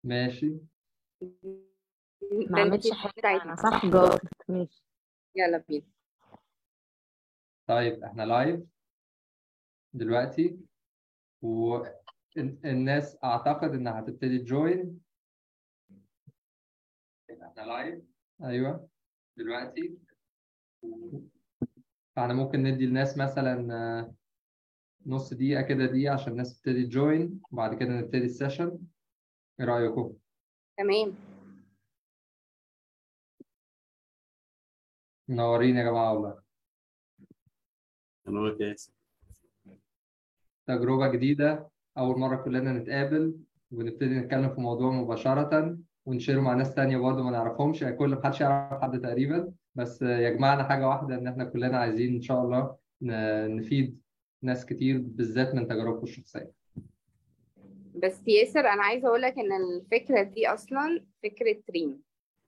ماشي ما عملتش حاجة بتاعتنا أنا صح جاوبت ماشي يلا بينا طيب احنا لايف دلوقتي والناس اعتقد انها هتبتدي تجوين احنا لايف ايوه دلوقتي فاحنا ممكن ندي الناس مثلا آه، نص دقيقة كده دقيقة عشان الناس تبتدي تجوين وبعد كده نبتدي السيشن ايه رأيكم؟ تمام منورين يا جماعة والله انا كويس تجربة جديدة أول مرة كلنا نتقابل ونبتدي نتكلم في موضوع مباشرة ونشيره مع ناس تانية برضه ما نعرفهمش يعني كل محدش يعرف حد تقريبا بس يجمعنا حاجة واحدة إن إحنا كلنا عايزين إن شاء الله ن- نفيد ناس كتير بالذات من تجاربكم الشخصية بس ياسر انا عايزه اقول لك ان الفكره دي اصلا فكره ريم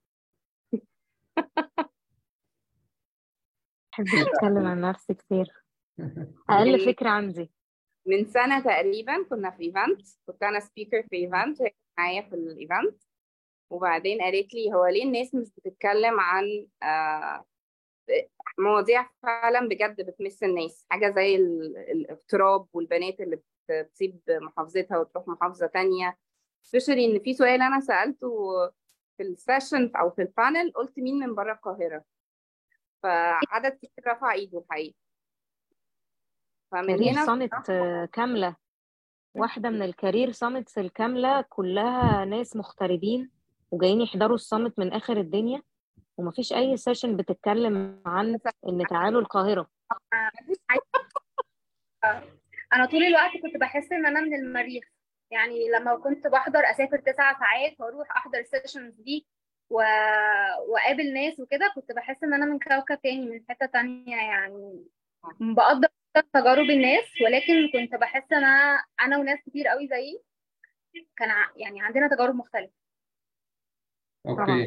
بحب أتكلم عن نفسي كتير أقل فكرة عندي من سنه تقريبا كنا في ايفنت كنت انا سبيكر في ايفنت وهي كانت معايا في الايفنت وبعدين قالت لي هو ليه الناس مش بتتكلم عن آه، مواضيع فعلا بجد بتمس الناس حاجه زي ال- الاغتراب والبنات اللي بت- بتسيب محافظتها وتروح محافظه تانية سبيشالي ان في سؤال انا سالته في السيشن او في البانل قلت مين من بره القاهره فعدد كتير رفع ايده الحقيقه فمن كارير هنا صامت آه، كاملة واحدة من الكارير صامتس الكاملة كلها ناس مغتربين وجايين يحضروا الصامت من آخر الدنيا ومفيش أي سيشن بتتكلم عن إن تعالوا القاهرة انا طول الوقت كنت بحس ان انا من المريخ يعني لما كنت بحضر اسافر تسع ساعات واروح احضر السيشنز دي و... واقابل ناس وكده كنت بحس ان انا من كوكب تاني من حتة تانية يعني بقدر تجارب الناس ولكن كنت بحس ان انا انا وناس كتير قوي زيي كان ع- يعني عندنا تجارب مختلفة أوكي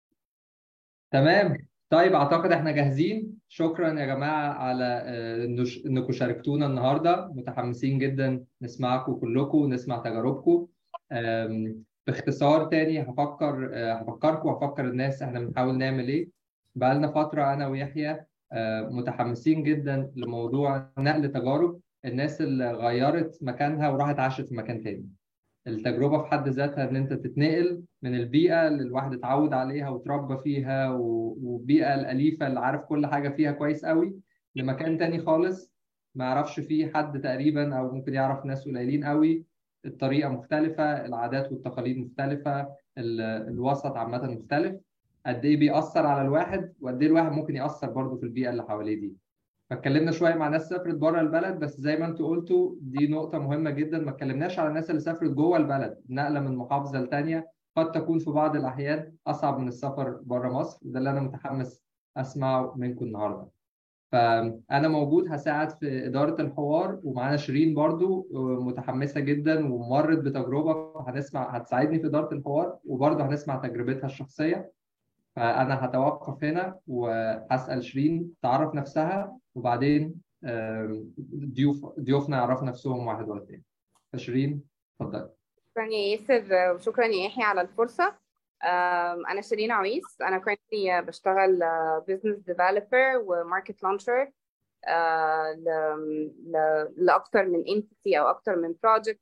تمام طيب أعتقد إحنا جاهزين شكرا يا جماعة على آه، إنه- إنكم شاركتونا النهاردة متحمسين جدا نسمعكم كلكم ونسمع تجاربكم آم، باختصار تاني هفكر آه، هفكركم وهفكر الناس إحنا بنحاول نعمل إيه بقالنا فترة أنا ويحيى آه، متحمسين جدا لموضوع نقل تجارب الناس اللي غيرت مكانها وراحت عاشت في مكان تاني التجربة في حد ذاتها إن أنت تتنقل من البيئة اللي الواحد اتعود عليها وتربى فيها و- والبيئة الأليفة اللي عارف كل حاجة فيها كويس قوي لمكان تاني خالص ما يعرفش فيه حد تقريبا أو ممكن يعرف ناس قليلين قوي الطريقة مختلفة العادات والتقاليد مختلفة ال- الوسط عامة مختلف قد إيه بيأثر على الواحد وقد إيه الواحد ممكن يأثر برضه في البيئة اللي حواليه دي فاتكلمنا شويه مع ناس سافرت بره البلد بس زي ما انتوا قلتوا دي نقطه مهمه جدا ما اتكلمناش على الناس اللي سافرت جوه البلد نقله من محافظه لتانيه قد تكون في بعض الاحيان اصعب من السفر بره مصر ده اللي انا متحمس اسمعه منكم النهارده فانا موجود هساعد في اداره الحوار ومعانا شيرين برضو متحمسه جدا ومرت بتجربه هنسمع هتساعدني في اداره الحوار وبرضه هنسمع تجربتها الشخصيه فانا هتوقف هنا وهسال شيرين تعرف نفسها وبعدين آم، ضيوف ضيوفنا يعرفوا نفسهم واحد ورا التاني فشيرين اتفضلي شكرا يا ياسر وشكرا يا يحيى على الفرصة أم، أنا شيرين عويس أنا currently بشتغل بزنس ديفلوبر وماركت لانشر لأكتر من entity أو أكتر من project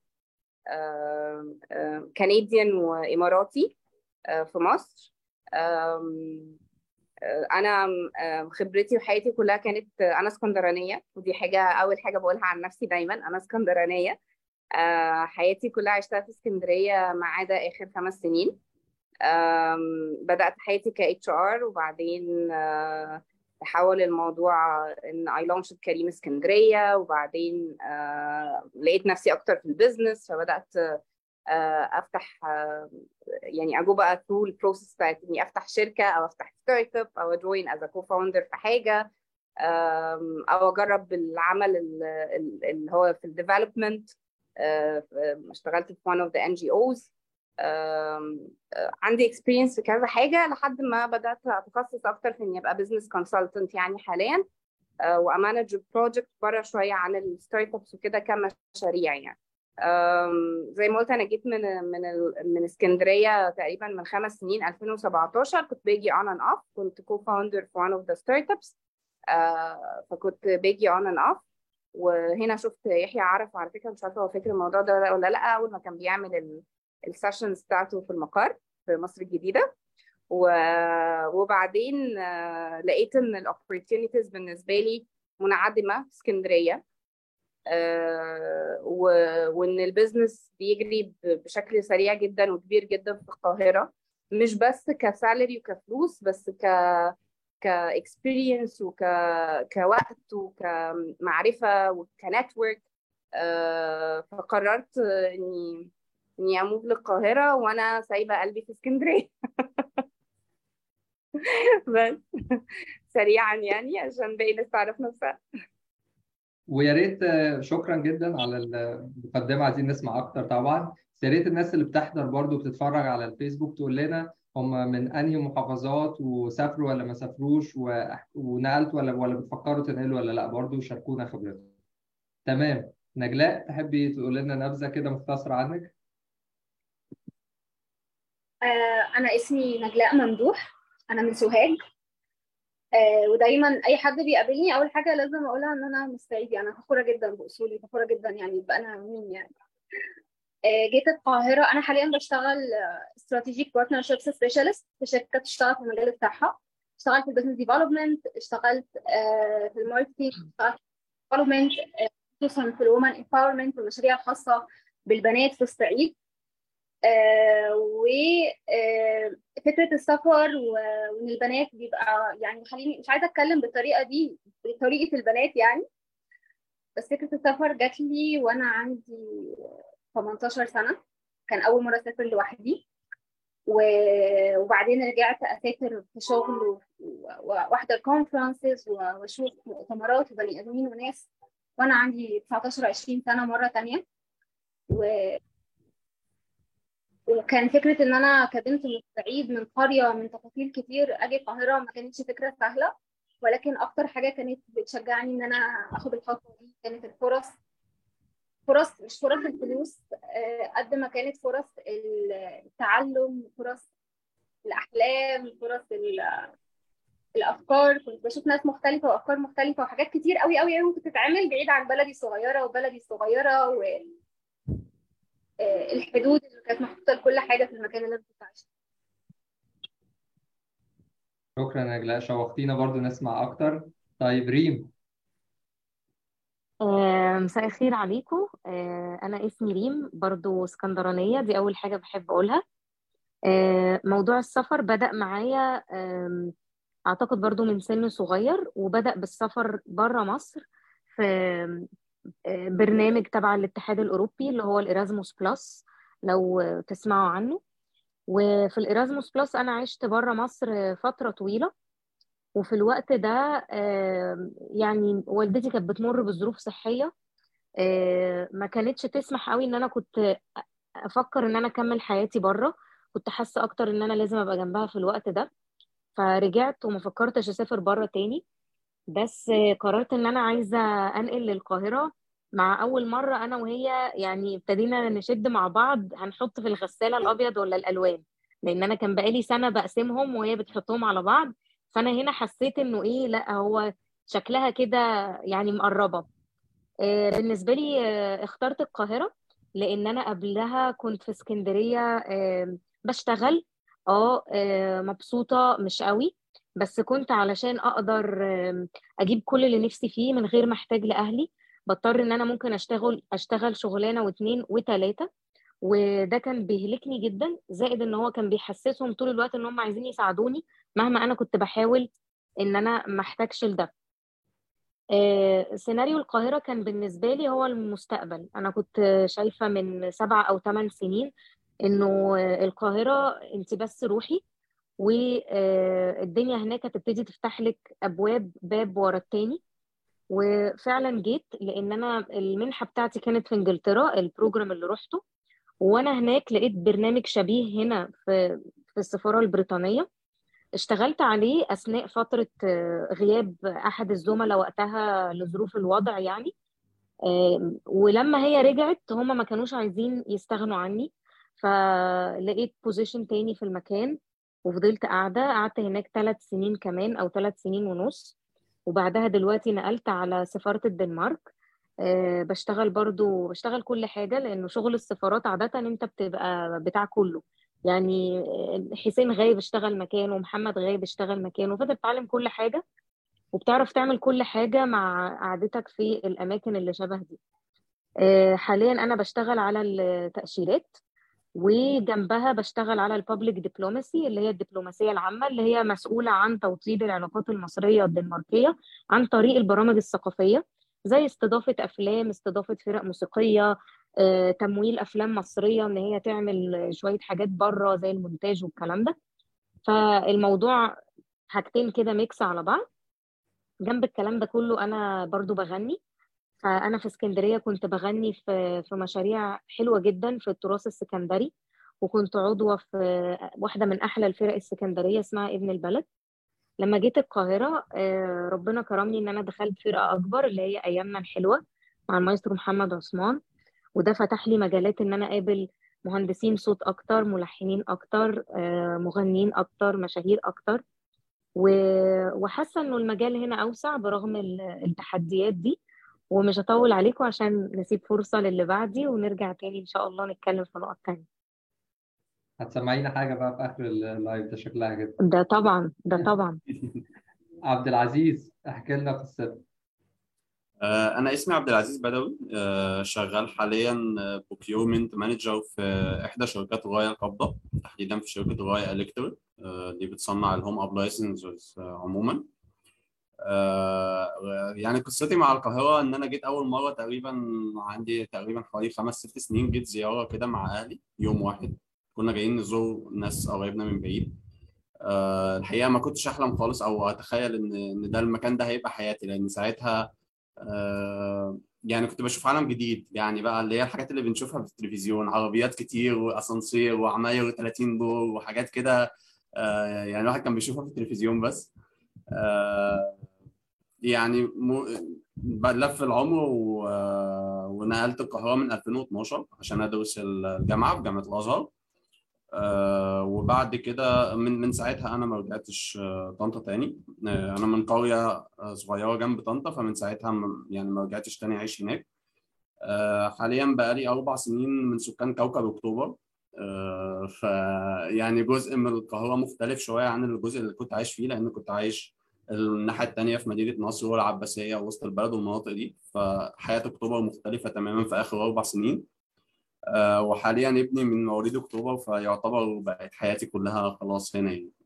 كنديان وإماراتي آه، في مصر أم، آه، أنا آه، خبرتي وحياتي كلها كانت آه، أنا اسكندرانية ودي حاجة أول حاجة بقولها عن نفسي دايما أنا اسكندرانية آه، حياتي كلها عشتها في اسكندرية ما عدا آخر خمس سنين آم، بدأت حياتي ك HR وبعدين آه، تحول الموضوع إن I launched كريم اسكندرية وبعدين آه، لقيت نفسي أكتر في البيزنس فبدأت آه، أفتح آه، يعني أجو بقى through البروسيس بتاعت إني أفتح شركة أو أفتح ستارت اب أو أجوين as a co-founder في حاجة آم، أو أجرب العمل ال- ال- اللي هو في الديفلوبمنت اشتغلت في one of the NGOs آم، آه، عندي experience في كذا حاجة لحد ما بدأت أتخصص أكتر في إني أبقى business consultant يعني حاليا آه، وأمانج بروجكت بره شوية عن الستارت ابس وكده كمشاريع يعني أم، زي ما قلت انا جيت من من ال- من اسكندريه تقريبا من خمس سنين 2017 كنت باجي اون اند اوف كنت كو فاوندر في one of the startups آه، فكنت باجي اون اند اوف وهنا شفت يحيى عرف على فكره مش عارفه هو فاكر الموضوع ده ولا لا اول ما كان بيعمل السيشنز بتاعته في المقر في مصر الجديده و- وبعدين آه، لقيت ان الاوبورتيونيتيز بالنسبه لي منعدمه في اسكندريه آه، و- وان البيزنس بيجري ب- بشكل سريع جدا وكبير جدا في القاهره مش بس كسالري وكفلوس بس ك كاكسبيرينس وك كوقت وكمعرفه وكنتورك آه، فقررت اني اني اموف للقاهره وانا سايبه قلبي في اسكندريه بس سريعا يعني عشان باقي الناس تعرف نفسها ويا ريت آه، شكرا جدا على المقدمه عايزين نسمع اكتر طبعا بس يا ريت الناس اللي بتحضر برضو بتتفرج على الفيسبوك تقول لنا هم من انهي محافظات وسافروا ولا ما سافروش و- ونقلت ولا ولا بتفكروا تنقلوا ولا لا برضو شاركونا خبرتكم تمام نجلاء تحبي تقول لنا نبذه كده مختصره عنك آه، أنا اسمي نجلاء ممدوح أنا من سوهاج آه، ودايما أي حد بيقابلني أول حاجة لازم أقولها إن أنا مش صعيدي أنا فخورة جدا بأصولي فخورة جدا يعني يبقى أنا مين يعني آه، جيت القاهرة أنا حاليا بشتغل استراتيجيك بارتنرشيبس سبيشالست في شركة بتشتغل في المجال بتاعها اشتغلت في البيزنس ديفلوبمنت اشتغلت آه، في الماركتينج اشتغلت في ديفلوبمنت خصوصا في الومن امباورمنت والمشاريع الخاصة بالبنات في الصعيد وفكرة السفر و- وإن البنات بيبقى يعني خليني مش عايزة أتكلم بالطريقة دي بطريقة البنات يعني بس فكرة السفر جات لي وأنا عندي 18 سنة كان أول مرة أسافر لوحدي و- وبعدين رجعت أسافر في شغل و- و- وأحضر كونفرنسز وأشوف مؤتمرات وبني آدمين وناس وأنا عندي 19 20 سنة مرة تانية و... وكان فكرة إن أنا كبنت من الصعيد من قرية من تفاصيل كتير أجي القاهرة ما كانتش فكرة سهلة ولكن أكتر حاجة كانت بتشجعني إن أنا آخد الخطوة دي كانت الفرص فرص مش فرص الفلوس آه، قد ما كانت فرص التعلم فرص الأحلام فرص ال- الأفكار كنت بشوف ناس مختلفة وأفكار مختلفة وحاجات كتير قوي قوي قوي ممكن تتعمل بعيد عن بلدي الصغيرة وبلدي الصغيرة و آه، الحدود اللي كانت محطوطة لكل حاجة في المكان اللي أنا كنت عايشة شكرا يا نجلاء شوقتينا برضو نسمع اكتر طيب ريم آه، مساء الخير عليكم آه، أنا اسمي ريم برضو اسكندرانية دي أول حاجة بحب أقولها آه، موضوع السفر بدأ معايا آم، أعتقد برضو من سن صغير وبدأ بالسفر بره مصر في آه، برنامج تبع الاتحاد الأوروبي اللي هو الإرازموس بلس لو تسمعوا عنه وفي الإرازموس بلس أنا عشت بره مصر فترة طويلة وفي الوقت ده آه، يعني والدتي كانت بتمر بظروف صحية آه، ما كانتش تسمح قوي ان انا كنت افكر ان انا اكمل حياتي بره كنت حاسة اكتر ان انا لازم ابقى جنبها في الوقت ده فرجعت وما فكرتش اسافر بره تاني بس آه، قررت ان انا عايزة انقل للقاهرة مع اول مرة انا وهي يعني ابتدينا نشد مع بعض هنحط في الغسالة الابيض ولا الالوان لان انا كان بقالي سنة بقسمهم وهي بتحطهم على بعض فانا هنا حسيت انه ايه لا هو شكلها كده يعني مقربة آه، بالنسبة لي آه، اخترت القاهرة لأن أنا قبلها كنت في اسكندرية آه، بشتغل اه آه، مبسوطة مش قوي بس كنت علشان أقدر آه، أجيب كل اللي نفسي فيه من غير ما أحتاج لأهلي بضطر إن أنا ممكن أشتغل أشتغل شغلانة واتنين وتلاتة وده كان بيهلكني جدا زائد إن هو كان بيحسسهم طول الوقت إن هم عايزين يساعدوني مهما أنا كنت بحاول إن أنا ما أحتاجش لده آه، سيناريو القاهرة كان بالنسبة لي هو المستقبل أنا كنت شايفة من سبع أو ثمان سنين إنه آه، القاهرة أنت بس روحي والدنيا هناك هتبتدي تفتح لك أبواب باب ورا التاني وفعلا جيت لأن أنا المنحة بتاعتي كانت في إنجلترا البروجرام اللي روحته وأنا هناك لقيت برنامج شبيه هنا في في السفارة البريطانية اشتغلت عليه أثناء فترة آه، غياب أحد الزملاء وقتها لظروف الوضع يعني آم، ولما هي رجعت هما ما كانوش عايزين يستغنوا عني فلقيت بوزيشن تاني في المكان وفضلت قاعدة قعدت هناك ثلاث سنين كمان أو ثلاث سنين ونص وبعدها دلوقتي نقلت على سفارة الدنمارك آه، بشتغل برضو بشتغل كل حاجة لأنه شغل السفارات عادة أنت بتبقى بتاع كله يعني آه، حسين غايب اشتغل مكانه محمد غايب اشتغل مكانه فأنت بتتعلم كل حاجة وبتعرف تعمل كل حاجة مع قعدتك في الأماكن اللي شبه دي آه، حاليا أنا بشتغل على التأشيرات وجنبها بشتغل على البابليك دبلوماسي اللي هي الدبلوماسية العامة اللي هي مسؤولة عن توطيد العلاقات المصرية الدنماركية عن طريق البرامج الثقافية زي استضافة أفلام استضافة فرق موسيقية آه، تمويل أفلام مصرية إن هي تعمل شوية حاجات بره زي المونتاج والكلام ده فالموضوع حاجتين كده ميكس على بعض جنب الكلام ده كله أنا برضو بغني فأنا في اسكندرية كنت بغني في في مشاريع حلوة جدا في التراث السكندري وكنت عضوة في واحدة من أحلى الفرق السكندرية اسمها ابن البلد لما جيت القاهرة آه، ربنا كرمني إن أنا دخلت فرقة أكبر اللي هي أيامنا الحلوة مع المايسترو محمد عثمان وده فتح لي مجالات إن أنا أقابل مهندسين صوت أكتر ملحنين أكتر آه، مغنيين أكتر مشاهير أكتر و- وحاسة إنه المجال هنا أوسع برغم ال- التحديات دي ومش هطول عليكم عشان نسيب فرصة للي بعدي ونرجع تاني إن شاء الله نتكلم في نقط تانية هتسمعينا حاجة بقى في آخر اللايف ده شكلها كده ده طبعا ده طبعا عبد العزيز احكي لنا قصتك آه، أنا اسمي عبد العزيز بدوي آه، شغال حاليا بروكيومنت مانجر في إحدى شركات غاية القبضة تحديدا في شركة غاية إلكتريك دي بتصنع الهوم أبلايسنسز عموما آه، يعني قصتي مع القاهرة إن أنا جيت أول مرة تقريبا عندي تقريبا حوالي خمس ست سنين جيت زيارة كده مع أهلي يوم واحد كنا جايين نزور ناس قرايبنا من بعيد آه، الحقيقة ما كنتش أحلم خالص أو أتخيل إن إن ده المكان ده هيبقى حياتي لأن ساعتها آه، يعني كنت بشوف عالم جديد يعني بقى اللي هي الحاجات اللي بنشوفها في التلفزيون عربيات كتير واسانسير وعماير 30 دور وحاجات كده آه، يعني الواحد كان بيشوفها في التلفزيون بس آه، يعني م... بلف العمر و... ونقلت القاهرة من 2012 عشان أدرس الجامعة في جامعة الأزهر آه، وبعد كده من من ساعتها انا ما رجعتش آه، طنطا تاني آه، انا من قريه آه، صغيره جنب طنطا فمن ساعتها م- يعني ما رجعتش تاني اعيش هناك آه، حاليا بقالي اربع سنين من سكان كوكب اكتوبر آه، ف يعني جزء من القاهره مختلف شويه عن الجزء اللي كنت عايش فيه لان كنت عايش الناحيه التانيه في مدينه نصر والعباسيه وسط البلد والمناطق دي فحياه اكتوبر مختلفه تماما في اخر اربع سنين آه، وحاليا ابني من مواليد اكتوبر فيعتبر بقت حياتي كلها خلاص هنا يعني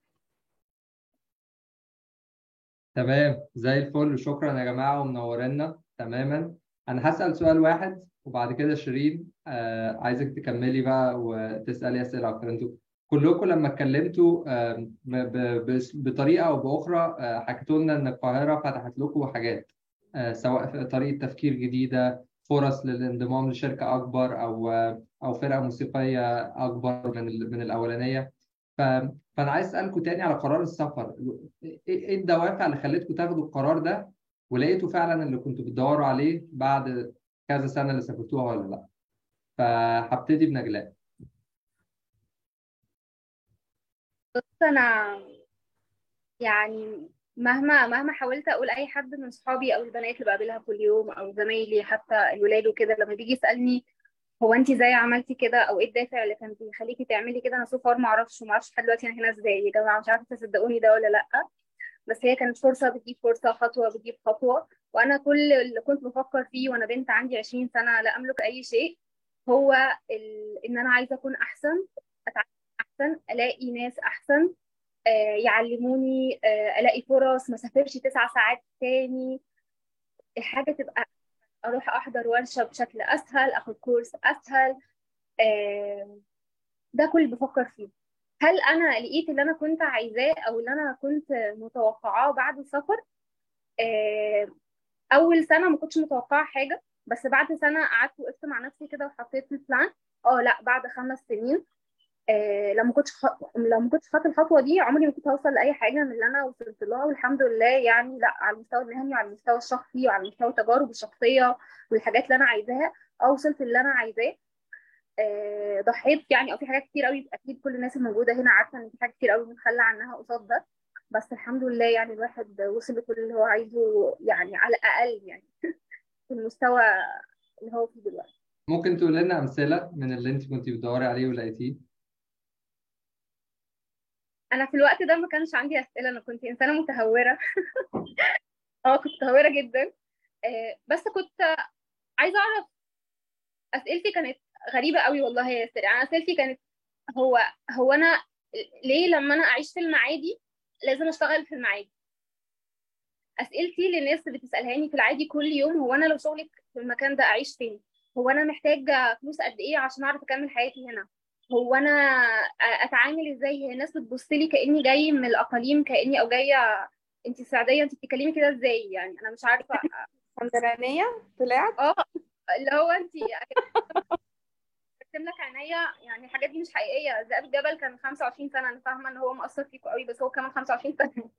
تمام زي الفل شكرا يا جماعة ومنورينا تماما أنا هسأل سؤال واحد وبعد كده شيرين آه عايزك تكملي بقى وتسألي أسئلة أكتر أنتوا كلكم لما اتكلمتوا آه ب- ب- بس- بطريقة أو بأخرى آه حكيتوا لنا إن القاهرة فتحت لكم حاجات آه سواء في طريقة تفكير جديدة فرص للانضمام لشركة أكبر أو آه أو فرقة موسيقية أكبر من ال- من الأولانية ف... فأنا عايز أسألكم تاني على قرار السفر ايه إيه الدوافع اللي خلتكم تاخدوا القرار ده ولقيتوا فعلا اللي كنتوا بتدوروا عليه بعد كذا سنة اللي سافرتوها ولا لا فهبتدي بنجلاء بص انا يعني مهما مهما حاولت اقول اي حد من صحابي او البنات اللي بقابلها كل يوم او زمايلي حتى الولاد وكده لما بيجي يسالني هو انت ازاي عملتي كده او ايه الدافع اللي كان بيخليكي تعملي كده انا سو فار ما اعرفش وما اعرفش لحد دلوقتي انا هنا ازاي يا جماعه مش عارفه تصدقوني ده ولا لا بس هي كانت فرصه بتجيب فرصه خطوه بتجيب خطوه وانا كل اللي كنت بفكر فيه وانا بنت عندي 20 سنه لا املك اي شيء هو ال... ان انا عايزه اكون احسن اتعلم احسن الاقي ناس احسن آه، يعلموني آه، الاقي فرص ما سافرش تسع ساعات تاني الحاجه تبقى اروح احضر ورشه بشكل اسهل اخد كورس اسهل آه، ده كل اللي بفكر فيه هل انا لقيت اللي انا كنت عايزاه او اللي انا كنت متوقعاه بعد السفر آه، اول سنه ما كنتش متوقعه حاجه بس بعد سنه قعدت وقفت مع نفسي كده وحطيت البلان اه لا بعد خمس سنين آه، لو ما كنتش خ... لو ما كنتش خدت الخطوه دي عمري ما كنت هوصل لاي حاجه من اللي انا وصلت لها والحمد لله يعني لا على المستوى المهني وعلى المستوى الشخصي وعلى مستوى التجارب الشخصيه والحاجات اللي انا عايزاها اه وصلت اللي انا عايزاه آه، ضحيت يعني او في حاجات كتير قوي اكيد كل الناس الموجوده هنا عارفه ان في حاجات كتير قوي بنتخلى عنها قصاد ده بس الحمد لله يعني الواحد وصل لكل اللي هو عايزه يعني على الاقل يعني في المستوى اللي هو فيه دلوقتي ممكن تقول لنا أمثلة من اللي أنت كنت بتدوري عليه ولقيتيه؟ انا في الوقت ده ما كانش عندي اسئله انا كنت انسانه متهوره اه كنت متهوره جدا آه، بس كنت عايزه اعرف اسئلتي كانت غريبه قوي والله يا ياسر يعني اسئلتي كانت هو هو انا ليه لما انا اعيش في المعادي لازم اشتغل في المعادي اسئلتي للناس اللي بتسالهاني في العادي كل يوم هو انا لو شغلي في المكان ده اعيش فين هو انا محتاج فلوس قد ايه عشان اعرف اكمل حياتي هنا هو انا اتعامل ازاي هي الناس بتبص لي كاني جاي من الاقاليم كاني او جايه انت السعوديه انت بتتكلمي كده ازاي يعني انا مش عارفه اسكندرانيه طلعت اه اللي هو انت برسم لك عينيا يعني الحاجات دي مش حقيقيه ذئاب الجبل كان 25 سنه انا فاهمه ان هو مؤثر فيكم قوي بس هو كمان 25 سنه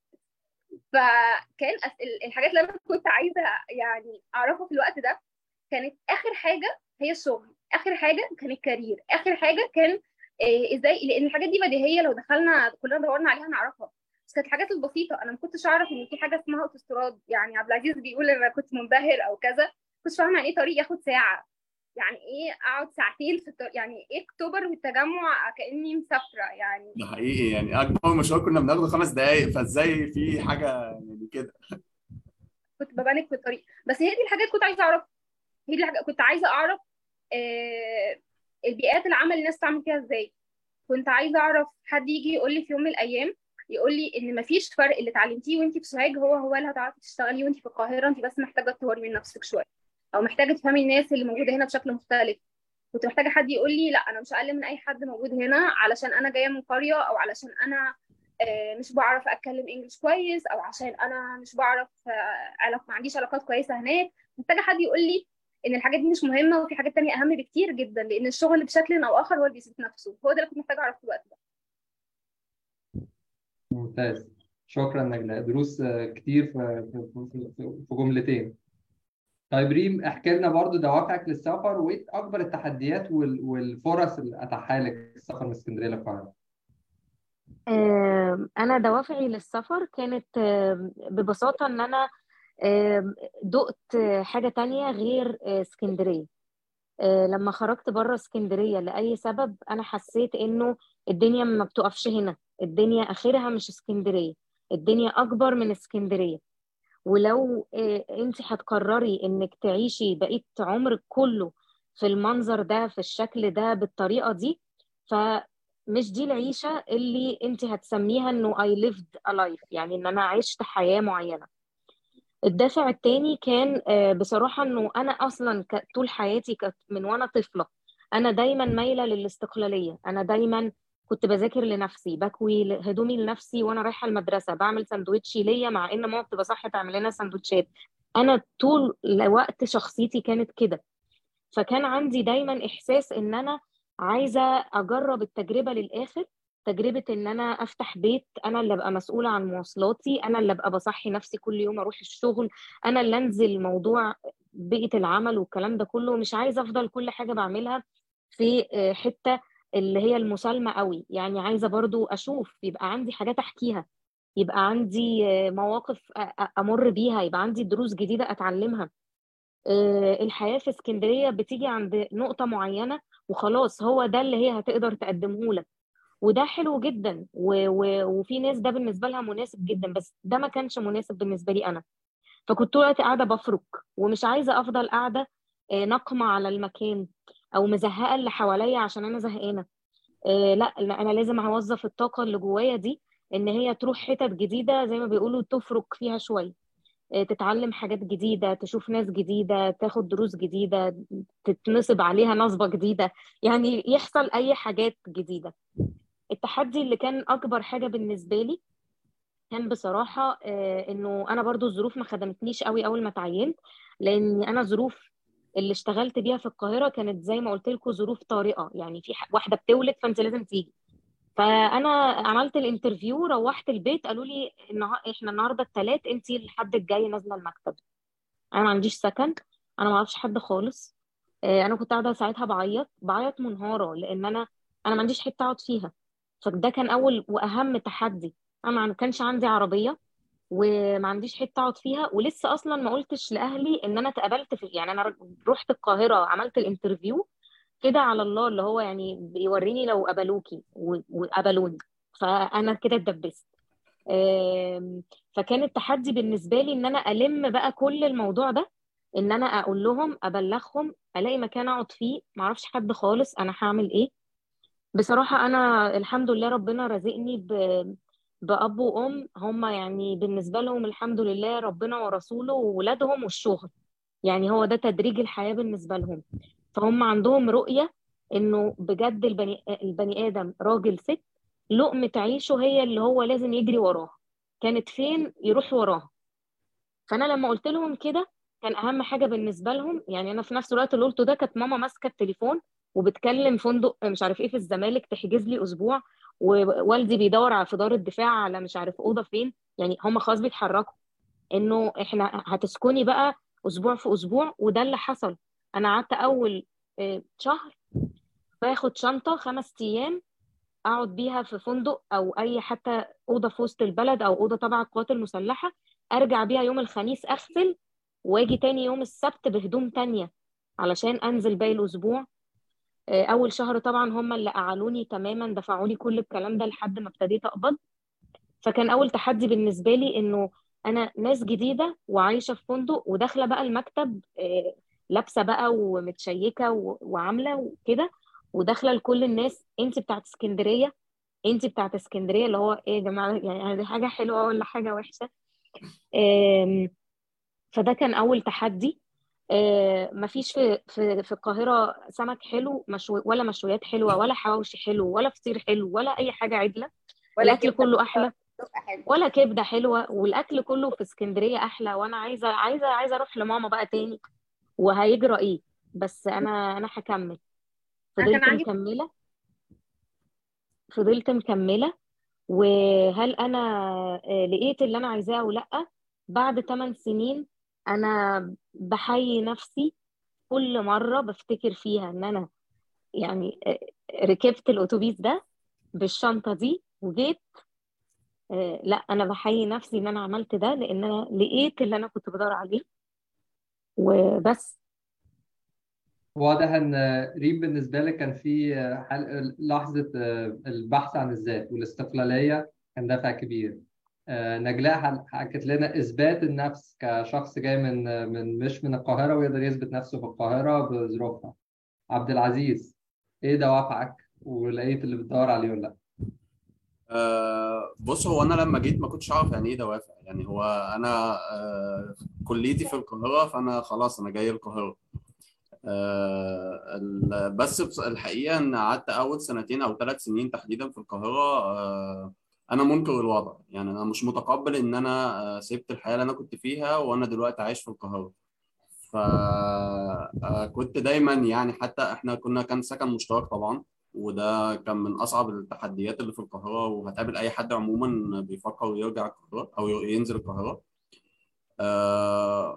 فكان أس... الحاجات اللي انا كنت عايزه يعني اعرفها في الوقت ده كانت اخر حاجه هي الشغل اخر حاجه كان الكارير اخر حاجه كان إيه ازاي لان الحاجات دي بديهيه لو دخلنا كلنا دورنا عليها نعرفها بس كانت الحاجات البسيطه انا ما كنتش اعرف ان في حاجه اسمها اوتوستراد يعني عبد العزيز بيقول ان انا كنت منبهر او كذا كنتش فاهمه يعني ايه طريق ياخد ساعه يعني ايه اقعد ساعتين في الطريق يعني ايه اكتوبر والتجمع كاني مسافره يعني ده حقيقي يعني اكبر مشوار كنا بناخده خمس دقايق فازاي في حاجه يعني كده كنت ببانك في الطريق بس هي دي الحاجات كنت عايزه اعرفها هي دي الحاجات كنت عايزه اعرف آه البيئات العمل الناس تعمل فيها ازاي كنت عايزه اعرف حد يجي يقول لي في يوم من الايام يقول لي ان مفيش فرق اللي اتعلمتيه وانت في سوهاج هو هو اللي هتعرفي تشتغلي وانت في القاهره انت بس محتاجه تطوري من نفسك شويه او محتاجه تفهمي الناس اللي موجوده هنا بشكل مختلف كنت محتاجه حد يقول لي لا انا مش اقل من اي حد موجود هنا علشان انا جايه من قريه او علشان انا مش بعرف اتكلم انجلش كويس او عشان انا مش بعرف علاقة ما عنديش علاقات كويسه هناك محتاجه حد يقول لي ان الحاجات دي مش مهمه وفي حاجات تانية اهم بكتير جدا لان الشغل بشكل او اخر هو اللي بيثبت نفسه هو ده اللي كنت محتاجه اعرفه في الوقت ده ممتاز شكرا نجلاء دروس كتير في في في جملتين طيب ريم احكي لنا برضو دوافعك للسفر وايه اكبر التحديات والفرص اللي اتاحها لك السفر من اسكندريه للقاهره انا دوافعي للسفر كانت ببساطه ان انا دقت حاجه تانية غير اسكندريه لما خرجت بره اسكندريه لاي سبب انا حسيت انه الدنيا ما بتقفش هنا الدنيا اخرها مش اسكندريه الدنيا اكبر من اسكندريه ولو انت هتقرري انك تعيشي بقيه عمرك كله في المنظر ده في الشكل ده بالطريقه دي فمش دي العيشه اللي انت هتسميها انه I lived a life يعني ان انا عشت حياه معينه الدافع التاني كان بصراحه انه انا اصلا طول حياتي من وانا طفله انا دايما مايله للاستقلاليه انا دايما كنت بذاكر لنفسي بكوي هدومي لنفسي وانا رايحه المدرسه بعمل سندوتشي ليا مع ان ماما بتبقى صح تعمل لنا سندوتشات انا طول الوقت شخصيتي كانت كده فكان عندي دايما احساس ان انا عايزه اجرب التجربه للاخر تجربه ان انا افتح بيت انا اللي ابقى مسؤوله عن مواصلاتي انا اللي ابقى بصحي نفسي كل يوم اروح الشغل انا اللي انزل موضوع بيئه العمل والكلام ده كله مش عايزه افضل كل حاجه بعملها في حته اللي هي المسالمة قوي يعني عايزة برضو أشوف يبقى عندي حاجات أحكيها يبقى عندي مواقف أمر بيها يبقى عندي دروس جديدة أتعلمها الحياة في اسكندرية بتيجي عند نقطة معينة وخلاص هو ده اللي هي هتقدر تقدمه لك وده حلو جدا و... و... وفي ناس ده بالنسبة لها مناسب جدا بس ده ما كانش مناسب بالنسبة لي أنا فكنت طول الوقت قاعدة بفرك ومش عايزة أفضل قاعدة نقمة على المكان او مزهقه اللي حواليا عشان انا زهقانه آه لا انا لازم اوظف الطاقه اللي جوايا دي ان هي تروح حتت جديده زي ما بيقولوا تفرك فيها شويه آه تتعلم حاجات جديده تشوف ناس جديده تاخد دروس جديده تتنصب عليها نصبه جديده يعني يحصل اي حاجات جديده التحدي اللي كان اكبر حاجه بالنسبه لي كان بصراحه آه انه انا برضو الظروف ما خدمتنيش قوي اول ما تعينت لان انا ظروف اللي اشتغلت بيها في القاهره كانت زي ما قلت لكم ظروف طارئه يعني في ح- واحده بتولد فانت لازم تيجي فانا عملت الانترفيو روحت البيت قالوا لي النها... احنا النهارده الثلاث انت الحد الجاي نازله المكتب انا ما عنديش سكن انا ما اعرفش حد خالص آه، انا كنت قاعده ساعتها بعيط بعيط منهاره لان انا انا ما عنديش حته اقعد فيها فده كان اول واهم تحدي انا ما كانش عندي عربيه وما عنديش حته اقعد فيها ولسه اصلا ما قلتش لاهلي ان انا اتقبلت في يعني انا رحت القاهره عملت الانترفيو كده على الله اللي هو يعني بيوريني لو قبلوكي و- وقبلوني فانا كده اتدبست آم، فكان التحدي بالنسبه لي ان انا الم بقى كل الموضوع ده ان انا اقول لهم ابلغهم الاقي مكان اقعد فيه معرفش حد خالص انا هعمل ايه بصراحه انا الحمد لله ربنا رزقني ب... باب وام هم يعني بالنسبه لهم الحمد لله ربنا ورسوله وولادهم والشغل يعني هو ده تدريج الحياه بالنسبه لهم فهم عندهم رؤيه انه بجد البني البني ادم راجل ست لقمه عيشه هي اللي هو لازم يجري وراها كانت فين يروح وراها فانا لما قلت لهم كده كان اهم حاجه بالنسبه لهم يعني انا في نفس الوقت اللي قلته ده كانت ماما ماسكه التليفون وبتكلم فندق مش عارف ايه في الزمالك تحجز لي اسبوع ووالدي بيدور على في دار الدفاع على مش عارف اوضه فين يعني هم خلاص بيتحركوا انه احنا هتسكني بقى اسبوع في اسبوع وده اللي حصل انا قعدت اول آه، شهر باخد شنطه خمس ايام اقعد بيها في فندق او اي حتى اوضه في وسط البلد او اوضه تبع القوات المسلحه ارجع بيها يوم الخميس اغسل واجي تاني يوم السبت بهدوم تانية علشان انزل باقي الاسبوع آه، اول شهر طبعا هم اللي قعلوني تماما دفعوا لي كل الكلام ده لحد ما ابتديت اقبض فكان اول تحدي بالنسبه لي انه انا ناس جديده وعايشه في فندق وداخله بقى المكتب آه، لابسه بقى ومتشيكه و- وعامله وكده وداخله لكل الناس انت بتاعت اسكندريه انت بتاعت اسكندريه اللي هو ايه يا جماعه يعني دي حاجه حلوه ولا حاجه وحشه آم، فده كان اول تحدي آه، مفيش في في في القاهره سمك حلو مشوي ولا مشويات حلوه ولا حواوشي حلو ولا فطير حلو ولا اي حاجه عدله ولا الاكل كبده كله احلى تبقى حلوه ولا كبده حلوه والاكل كله في اسكندريه احلى وانا عايزه عايزه عايزه اروح لماما بقى تاني وهيجرى ايه بس انا انا هكمل انا كان فضلت عندي مكمله فضلت مكمله وهل انا آه، لقيت اللي انا عايزاه او لا بعد 8 سنين انا بحيي نفسي كل مره بفتكر فيها ان انا يعني آه، ركبت الاتوبيس ده بالشنطه دي وجيت آه، لا انا بحيي نفسي ان انا عملت ده لان انا لقيت اللي انا كنت بدور عليه وبس واضح ان ريم بالنسبه لك كان في حل... لحظه البحث عن الذات والاستقلاليه كان دافع كبير آه، نجلاء حل- حكت لنا اثبات النفس كشخص جاي من من مش من القاهره ويقدر يثبت نفسه في القاهره بظروفها عبد العزيز ايه دوافعك ولقيت اللي بتدور عليه ولا لا آه، بص هو انا لما جيت ما كنتش اعرف يعني ايه دوافع يعني هو انا آه، كليتي في القاهره فانا خلاص انا جاي القاهره آه، ال- بس بص- الحقيقه ان قعدت اول سنتين او ثلاث سنين تحديدا في القاهره آه، انا منكر الوضع يعني انا مش متقبل ان انا آه، سبت الحياه اللي انا كنت فيها وانا دلوقتي عايش في القاهره فكنت دايما يعني حتى احنا كنا كان سكن مشترك طبعا وده كان من اصعب التحديات اللي في القاهره وهتقابل اي حد عموما بيفكر يرجع القاهره او ينزل القاهره آه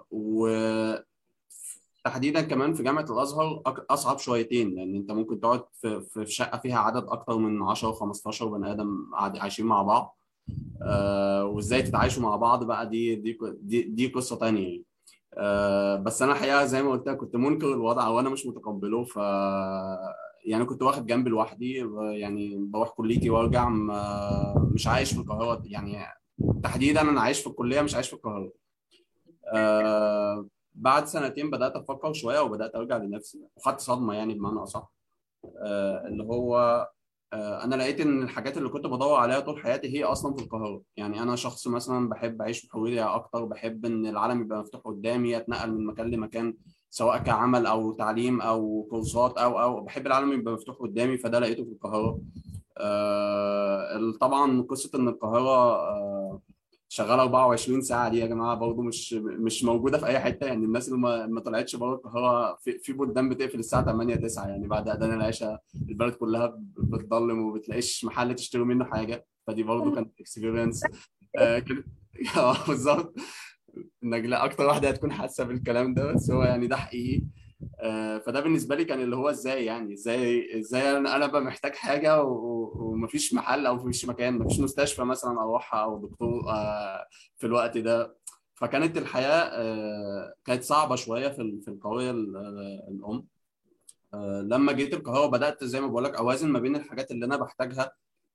وتحديدا كمان في جامعه الازهر أك- اصعب شويتين لان انت ممكن تقعد في في شقه فيها عدد اكتر من 10 و15 بني ادم قاعد- عايشين مع بعض آه وازاي تتعايشوا مع بعض بقى دي دي دي, دي قصه تانيه يعني. آه، بس انا الحقيقه زي ما قلت لك كنت منكر الوضع وانا مش متقبله ف يعني كنت واخد جنب لوحدي ب- يعني بروح كليتي وارجع ما- مش عايش في القاهره يعني تحديدا انا عايش في الكليه مش عايش في القاهره آه، بعد سنتين بدات افكر شويه وبدات ارجع لنفسي وخدت صدمه يعني بمعنى اصح آه، اللي هو آه، انا لقيت ان الحاجات اللي كنت بدور عليها طول حياتي هي اصلا في القاهره يعني انا شخص مثلا بحب اعيش بحريه اكتر بحب ان العالم يبقى مفتوح قدامي اتنقل من مكان لمكان سواء كعمل او تعليم او كورسات او او بحب العالم يبقى مفتوح قدامي فده لقيته في القاهره آه، طبعا قصه ان القاهره آه، شغاله 24 ساعه دي يا جماعه برضه مش مش موجوده في اي حته يعني الناس اللي ما, ما طلعتش بره القاهره في, في بلدان بتقفل الساعه 8 9 يعني بعد اذان العشاء البلد كلها بتضلم وما بتلاقيش محل تشتري منه حاجه فدي برضه كانت اكسبيرينس آه كده اه بالظبط نجلاء اكتر واحده هتكون حاسه بالكلام ده بس هو يعني ده حقيقي آه، فده بالنسبه لي كان اللي هو ازاي يعني ازاي ازاي انا أنا ابقى محتاج حاجه و- ومفيش محل او مفيش مكان مفيش مستشفى مثلا اروحها او دكتور آه، في الوقت ده فكانت الحياه آه، كانت صعبه شويه في ال- في القريه ال- آه، الام آه، لما جيت القاهره بدات زي ما بقول لك اوازن ما بين الحاجات اللي انا بحتاجها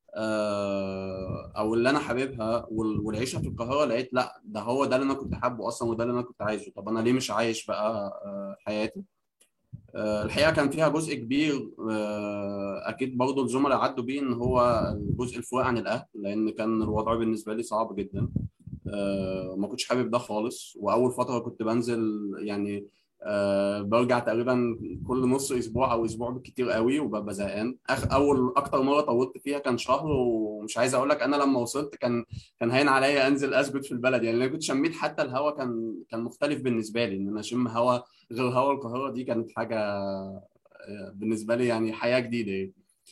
آه، او اللي انا حاببها وال- والعيشه في القاهره لقيت لا ده هو ده اللي انا كنت حابه اصلا وده اللي انا كنت عايزه طب انا ليه مش عايش بقى آه، حياتي آه، الحقيقه كان فيها جزء كبير آه، اكيد برضه الزملاء عدوا بيه ان هو الجزء الفوق عن الاهل لان كان الوضع بالنسبه لي صعب جدا آه، ما كنتش حابب ده خالص واول فتره كنت بنزل يعني آه، برجع تقريبا كل نص اسبوع او اسبوع بالكتير قوي وببقى زهقان أخ اول اكتر مره طولت فيها كان شهر ومش عايز اقول لك انا لما وصلت كان كان هين عليا انزل اسجد في البلد يعني انا كنت شميت حتى الهواء كان كان مختلف بالنسبه لي ان انا اشم هواء غير هواء القاهره دي كانت حاجه آه، بالنسبه لي يعني حياه جديده يعني.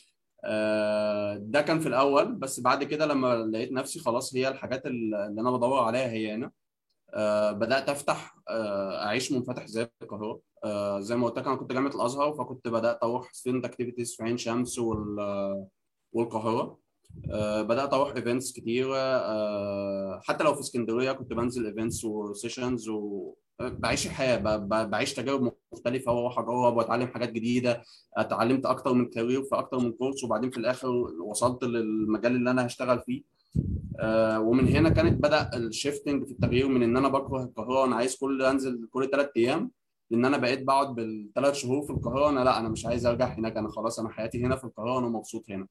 آه، ده كان في الاول بس بعد كده لما لقيت نفسي خلاص هي الحاجات اللي انا بدور عليها هي هنا آه، بدات افتح آه، اعيش منفتح زي القاهره آه، زي ما قلت لك انا كنت جامعه الازهر فكنت بدات اروح ستودنت اكتيفيتيز في عين شمس وال- والقاهره آه، بدات اروح ايفنتس كتيره آه، حتى لو في اسكندريه كنت بنزل ايفنتس وسيشنز وبعيش الحياه ب- ب- بعيش تجارب مختلفه واروح اجرب واتعلم حاجات جديده اتعلمت اكتر من كارير في اكتر من كورس وبعدين في الاخر وصلت للمجال اللي انا هشتغل فيه آه، ومن هنا كانت بدا الشيفتنج في التغيير من ان انا بكره القاهره وانا عايز كل انزل كل ثلاث ايام لان انا بقيت بقعد بالثلاث شهور في القاهره انا لا انا مش عايز ارجع هناك انا خلاص انا حياتي هنا في القاهره وانا مبسوط هنا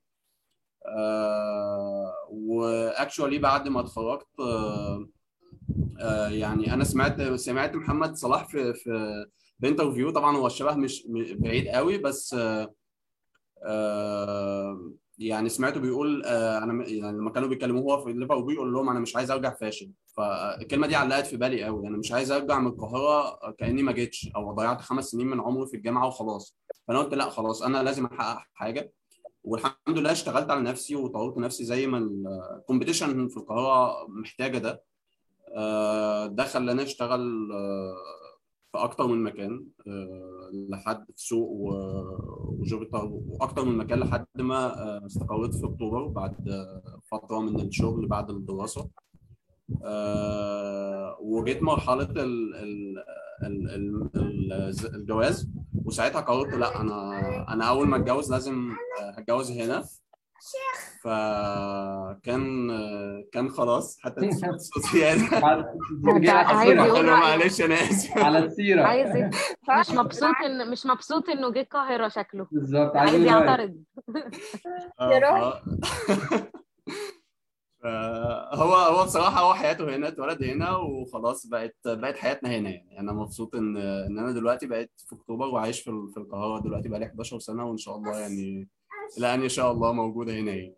آه واكشولي بعد ما اتخرجت آه آه يعني انا سمعت سمعت محمد صلاح في في بانترفيو طبعا هو الشبه مش م- بعيد قوي بس آه آه يعني سمعته بيقول آه انا م- يعني لما كانوا بيكلموه هو في ليفربول بيقول لهم انا مش عايز ارجع فاشل فالكلمه دي علقت في بالي قوي انا مش عايز ارجع من القاهره كاني ما جيتش او ضيعت خمس سنين من عمري في الجامعه وخلاص فانا قلت لا خلاص انا لازم احقق حاجه والحمد لله اشتغلت على نفسي وطورت نفسي زي ما الكومبيتيشن في القاهره محتاجه ده آه، ده خلاني اشتغل آه، في اكتر من مكان آه، لحد في سوق و- وجوبيتر واكتر من مكان لحد ما آه، استقريت في اكتوبر بعد آه، فتره من الشغل بعد الدراسه آه، وجيت مرحله ال ال ال ال ال الجواز وساعتها قررت لا انا انا اول ما اتجوز لازم آه، هتجوز هنا فكان آه، كان خلاص حتى صوت زياده أنت عايز السيرة. يقول انا رأيه. معلش انا اسف على السيرة عايز إيه؟ مش مبسوط ان مش مبسوط انه جه القاهره شكله بالظبط عايز عايز يقول رأيك. يعترض يا راجل. آه، هو هو بصراحه هو حياته هنا اتولد هنا وخلاص بقت بقت حياتنا هنا يعني انا مبسوط ان ان انا دلوقتي بقيت في اكتوبر وعايش في ال- في القاهره دلوقتي بقى لي 11 سنه وان شاء الله يعني لا ان شاء الله موجوده هنا يعني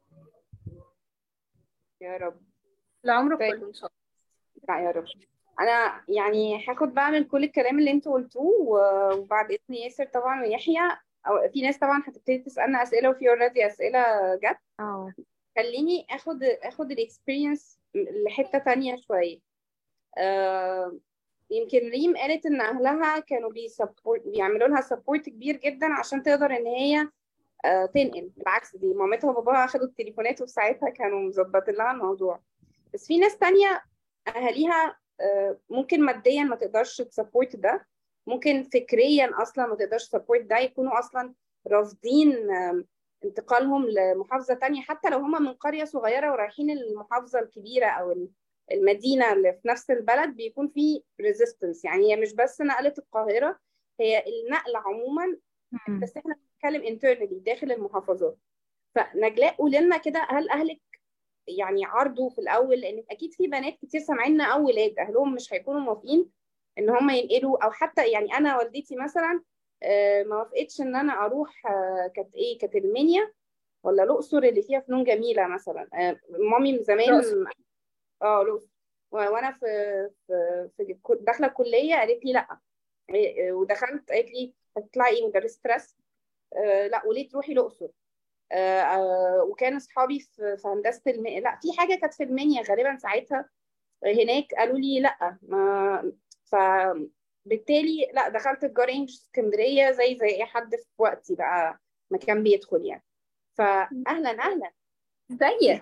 يا رب العمر طيب. كله ان شاء لا يا رب انا يعني هاخد بقى من كل الكلام اللي انتوا قلتوه و- وبعد اذن ياسر طبعا ويحيى او في ناس طبعا هتبتدي تسالنا اسئله وفي اوريدي اسئله جت اه خليني اخد اخد الاكسبيرينس لحته تانية شويه آه يمكن ريم قالت ان اهلها كانوا بيسبورت بيعملوا لها سبورت كبير جدا عشان تقدر ان هي آه تنقل بالعكس دي مامتها وباباها اخدوا التليفونات وفي ساعتها كانوا مظبطين لها الموضوع بس في ناس تانية اهاليها آه ممكن ماديا ما تقدرش تسبورت ده ممكن فكريا اصلا ما تقدرش تسبورت ده يكونوا اصلا رافضين آم، انتقالهم لمحافظة تانية حتى لو هم من قرية صغيرة ورايحين المحافظة الكبيرة أو ال- المدينة اللي في نفس البلد بيكون في ريزيستنس يعني هي مش بس نقلة القاهرة هي النقل عموما بس احنا بنتكلم internally داخل المحافظات فنجلاء قولي لنا كده هل أهلك يعني عرضوا في الأول لأن أكيد في بنات كتير سامعيننا أو ولاد أهلهم مش هيكونوا موافقين إن هم ينقلوا أو حتى يعني أنا والدتي مثلا آه، ما وافقتش إن أنا أروح آه، كانت إيه كانت المنيا ولا الأقصر اللي فيها فنون جميلة مثلا آه، مامي من زمان الأقصر. اه الأقصر و- وانا في في في الكو- داخله الكليه قالت لي لا إيه- ودخلت قالت لي هتطلعي ايه مدرسه رسم آه، لا وليه تروحي الاقصر آه، آه، وكان اصحابي في في هندسه الم... لا في حاجه كانت في المنيا غالبا ساعتها هناك قالوا لي لا ما فبالتالي لا دخلت الجارينج اسكندريه زي زي اي حد في وقتي بقى ما كان بيدخل يعني فاهلا اهلا ازيك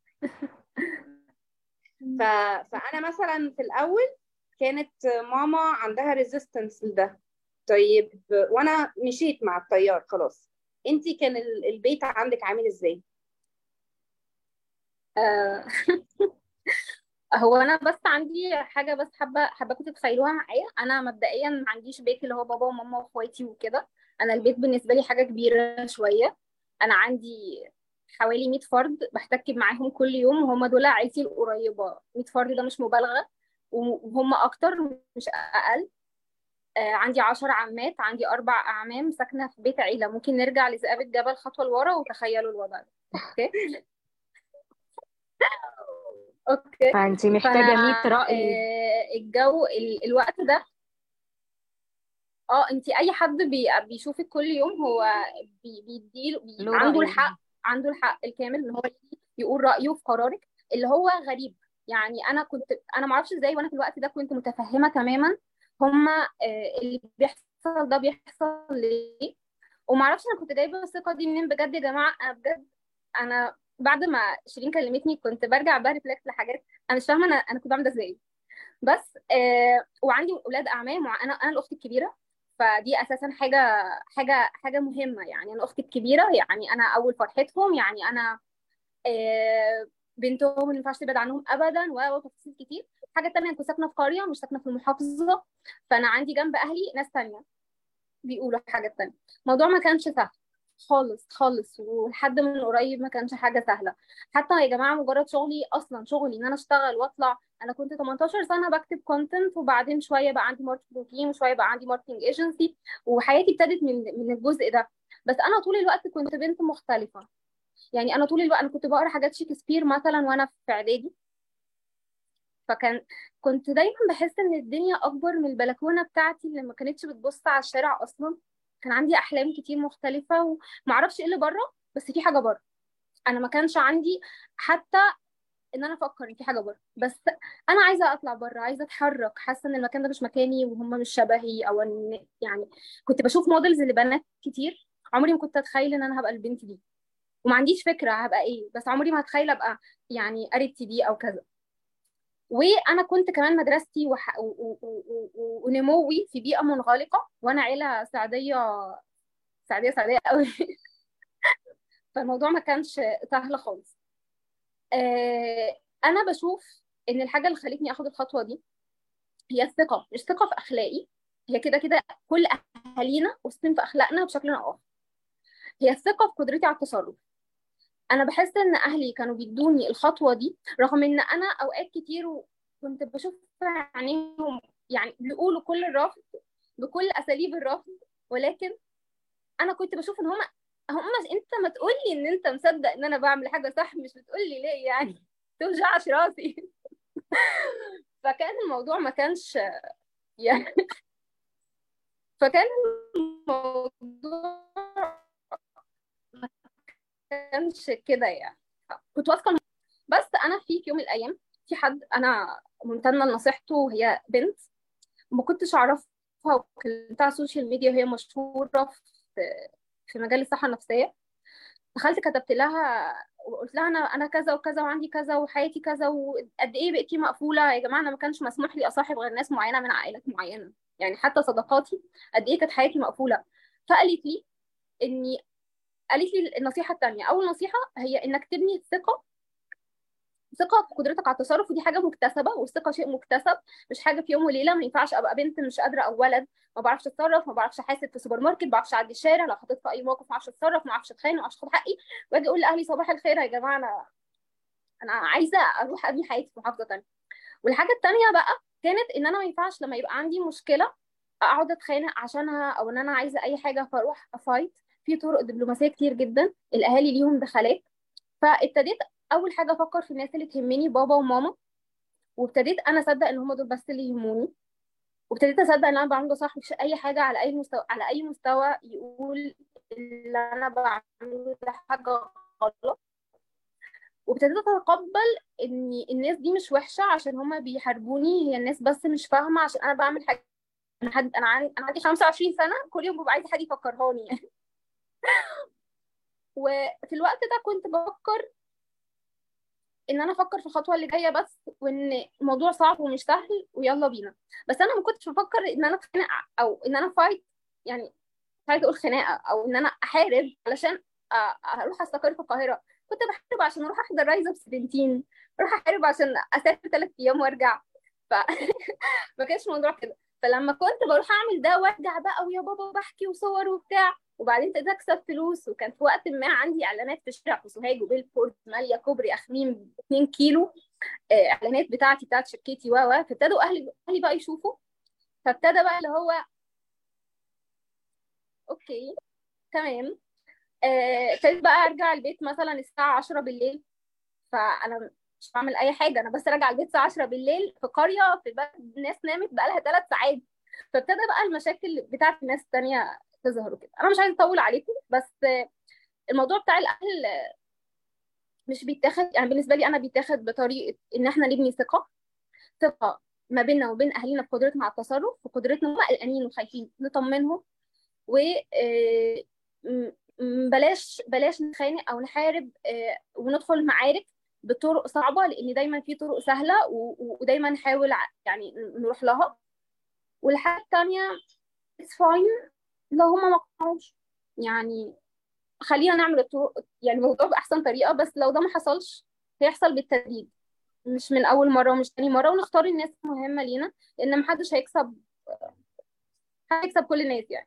ف... فانا مثلا في الاول كانت ماما عندها ريزيستنس لده طيب وانا مشيت مع التيار خلاص انتي كان ال- البيت عندك عامل ازاي آه، هو انا بس عندي حاجه بس حابه حاباكم تتخيلوها معايا انا مبدئيا ما عنديش بيت اللي هو بابا وماما واخواتي وكده انا البيت بالنسبه لي حاجه كبيره شويه انا عندي حوالي 100 فرد بحتك معاهم كل يوم وهم دول عيلتي القريبه 100 فرد ده مش مبالغه وهم اكتر مش اقل آه، عندي 10 عمات عندي اربع اعمام ساكنه في بيت عيله ممكن نرجع لذئاب الجبل خطوه لورا وتخيلوا الوضع ده اوكي اوكي فانت محتاجة فانا 100 رأي آه، الجو ال- الوقت ده اه انت اي حد بي بيشوفك كل يوم هو بي بيديله بي له عنده رأي الحق عنده الحق الكامل ان هو يجي يقول رأيه في قرارك اللي هو غريب يعني انا كنت انا ما اعرفش ازاي وانا في الوقت ده كنت متفهمة تماما هما آه، اللي بيحصل ده بيحصل ليه وما اعرفش انا كنت جايبه الثقه دي منين بجد يا جماعه انا بجد انا بعد ما شيرين كلمتني كنت برجع بقى ريفلكت لحاجات انا مش فاهمه انا انا كنت بعمل ده ازاي بس آه وعندي اولاد اعمام وانا انا الاخت الكبيره فدي اساسا حاجه حاجه حاجه مهمه يعني انا اختي الكبيره يعني انا اول فرحتهم يعني انا آه بنتهم اللي ما ينفعش تبعد عنهم ابدا و- وتفاصيل كتير حاجه تانية انا كنت ساكنه في قريه مش ساكنه في المحافظه فانا عندي جنب اهلي ناس تانية بيقولوا حاجات تانية الموضوع ما كانش سهل خالص خالص ولحد من قريب ما كانش حاجة سهلة حتى يا جماعة مجرد شغلي أصلا شغلي إن أنا أشتغل وأطلع أنا كنت 18 سنة بكتب كونتنت وبعدين شوية بقى عندي ماركتنج تيم وشوية بقى عندي ماركتنج ايجنسي وحياتي ابتدت من من الجزء ده بس أنا طول الوقت كنت بنت مختلفة يعني أنا طول الوقت أنا كنت بقرا حاجات شكسبير مثلا وأنا في إعدادي فكان كنت دايما بحس ان الدنيا اكبر من البلكونه بتاعتي اللي ما كانتش بتبص على الشارع اصلا كان عندي احلام كتير مختلفه ومعرفش ايه اللي بره بس في حاجه بره انا ما كانش عندي حتى ان انا افكر ان في حاجه بره بس انا عايزه اطلع بره عايزه اتحرك حاسه ان المكان ده مش مكاني وهم مش شبهي او ان يعني كنت بشوف موديلز لبنات كتير عمري ما كنت اتخيل ان انا هبقى البنت دي وما عنديش فكره هبقى ايه بس عمري ما هتخيل ابقى يعني قريبتي دي او كذا وانا كنت كمان مدرستي وح... و... و... و... و... ونموي في بيئه منغلقه وانا عيله سعوديه سعوديه سعوديه قوي فالموضوع ما كانش سهل خالص آه انا بشوف ان الحاجه اللي خلتني اخد الخطوه دي هي الثقه مش ثقه في اخلاقي هي كده كده كل اهالينا واثقين في اخلاقنا بشكل او اخر هي الثقه في قدرتي على التصرف انا بحس ان اهلي كانوا بيدوني الخطوه دي رغم ان انا اوقات كتير كنت بشوف في عينيهم يعني بيقولوا كل الرفض بكل اساليب الرفض ولكن انا كنت بشوف ان هم هم انت ما تقول لي ان انت مصدق ان انا بعمل حاجه صح مش بتقول لي ليه يعني توجعش راسي فكان الموضوع ما كانش يعني فكان الموضوع ما كانش كده يعني كنت واثقه بس انا في يوم من الايام في حد انا ممتنه لنصيحته وهي بنت ما كنتش اعرفها وكلمتها على السوشيال ميديا وهي مشهوره في في مجال الصحه النفسيه دخلت كتبت لها وقلت لها انا انا كذا وكذا وعندي كذا وحياتي كذا وقد ايه بقيتي مقفوله يا جماعه انا ما كانش مسموح لي اصاحب غير ناس معينه من عائلات معينه يعني حتى صداقاتي قد ايه كانت حياتي مقفوله فقالت لي اني قالت لي النصيحه الثانيه اول نصيحه هي انك تبني الثقه ثقة في قدرتك على التصرف ودي حاجة مكتسبة والثقة شيء مكتسب مش حاجة في يوم وليلة ما ينفعش أبقى بنت مش قادرة أو ولد ما بعرفش أتصرف ما بعرفش أحاسب في سوبر ماركت ما بعرفش أعدي الشارع لو حطيت في أي موقف ما بعرفش أتصرف ما بعرفش أتخانق ما بعرفش أخد حقي وأجي أقول لأهلي صباح الخير يا جماعة أنا أنا عايزة أروح أبني حياتي في محافظة تانية والحاجة التانية بقى كانت إن أنا ما ينفعش لما يبقى عندي مشكلة أقعد أتخانق عشانها أو إن أنا عايزة أي حاجة فأروح أفايت في طرق دبلوماسية كتير جدا الأهالي ليهم دخلات فابتديت اول حاجه افكر في الناس اللي تهمني بابا وماما وابتديت انا اصدق ان هم دول بس اللي يهموني وابتديت اصدق ان انا بعمله ده صح مفيش اي حاجه على اي مستوى على اي مستوى يقول اللي انا بعمله ده حاجه غلط وابتديت اتقبل ان الناس دي مش وحشه عشان هما بيحاربوني هي الناس بس مش فاهمه عشان انا بعمل حاجه انا حد انا عندي انا عندي 25 سنه كل يوم ببقى عايزه حد يفكرهاني يعني وفي الوقت ده كنت بفكر ان انا افكر في الخطوه اللي جايه بس وان الموضوع صعب ومش سهل ويلا بينا بس انا ما كنتش بفكر ان انا اتخانق او ان انا فايت يعني مش عايزه اقول خناقه او ان انا احارب علشان أ- اروح استقر في القاهره كنت بحارب عشان اروح احضر رايز اوف 17 اروح احارب عشان اسافر ثلاث ايام وارجع ف ما كانش الموضوع كده فلما كنت بروح اعمل ده وارجع بقى ويا بابا بحكي وصور وبتاع وبعدين ابتديت اكسب فلوس وكان في وقت ما عندي اعلانات في الشارع في سوهاج وبيلبورد ماليه كوبري اخميم 2 كيلو آه، اعلانات بتاعتي بتاعت شركتي و و فابتدوا اهلي اهلي بقى يشوفوا فابتدى بقى اللي هو اوكي تمام آه، ابتديت بقى ارجع البيت مثلا الساعه 10 بالليل فانا مش بعمل اي حاجه انا بس راجعه البيت الساعه 10 بالليل في قريه في بلد ناس نامت بقى لها ثلاث ساعات فابتدى بقى المشاكل بتاعت الناس التانية تظهر وكده انا مش عايزه اطول عليكم بس آه، الموضوع بتاع الاهل آه، مش بيتاخد يعني بالنسبه لي انا بيتاخد بطريقه ان احنا نبني ثقه ثقه ما بيننا وبين اهالينا في قدرتنا على التصرف في قدرتنا هم قلقانين وخايفين نطمنهم و آه، م- م- بلاش بلاش نتخانق او نحارب آه، وندخل معارك بطرق صعبه لان دايما في طرق سهله و- و- ودايما نحاول ع- يعني نروح لها والحاجه الثانيه اتس فاين لو هما ما اقتنعوش يعني خلينا نعمل الطرق يعني الموضوع بأحسن طريقة بس لو ده ما حصلش هيحصل بالتدريج مش من أول مرة ومش تاني مرة ونختار الناس المهمة لينا لأن محدش هيكسب هيكسب كل الناس يعني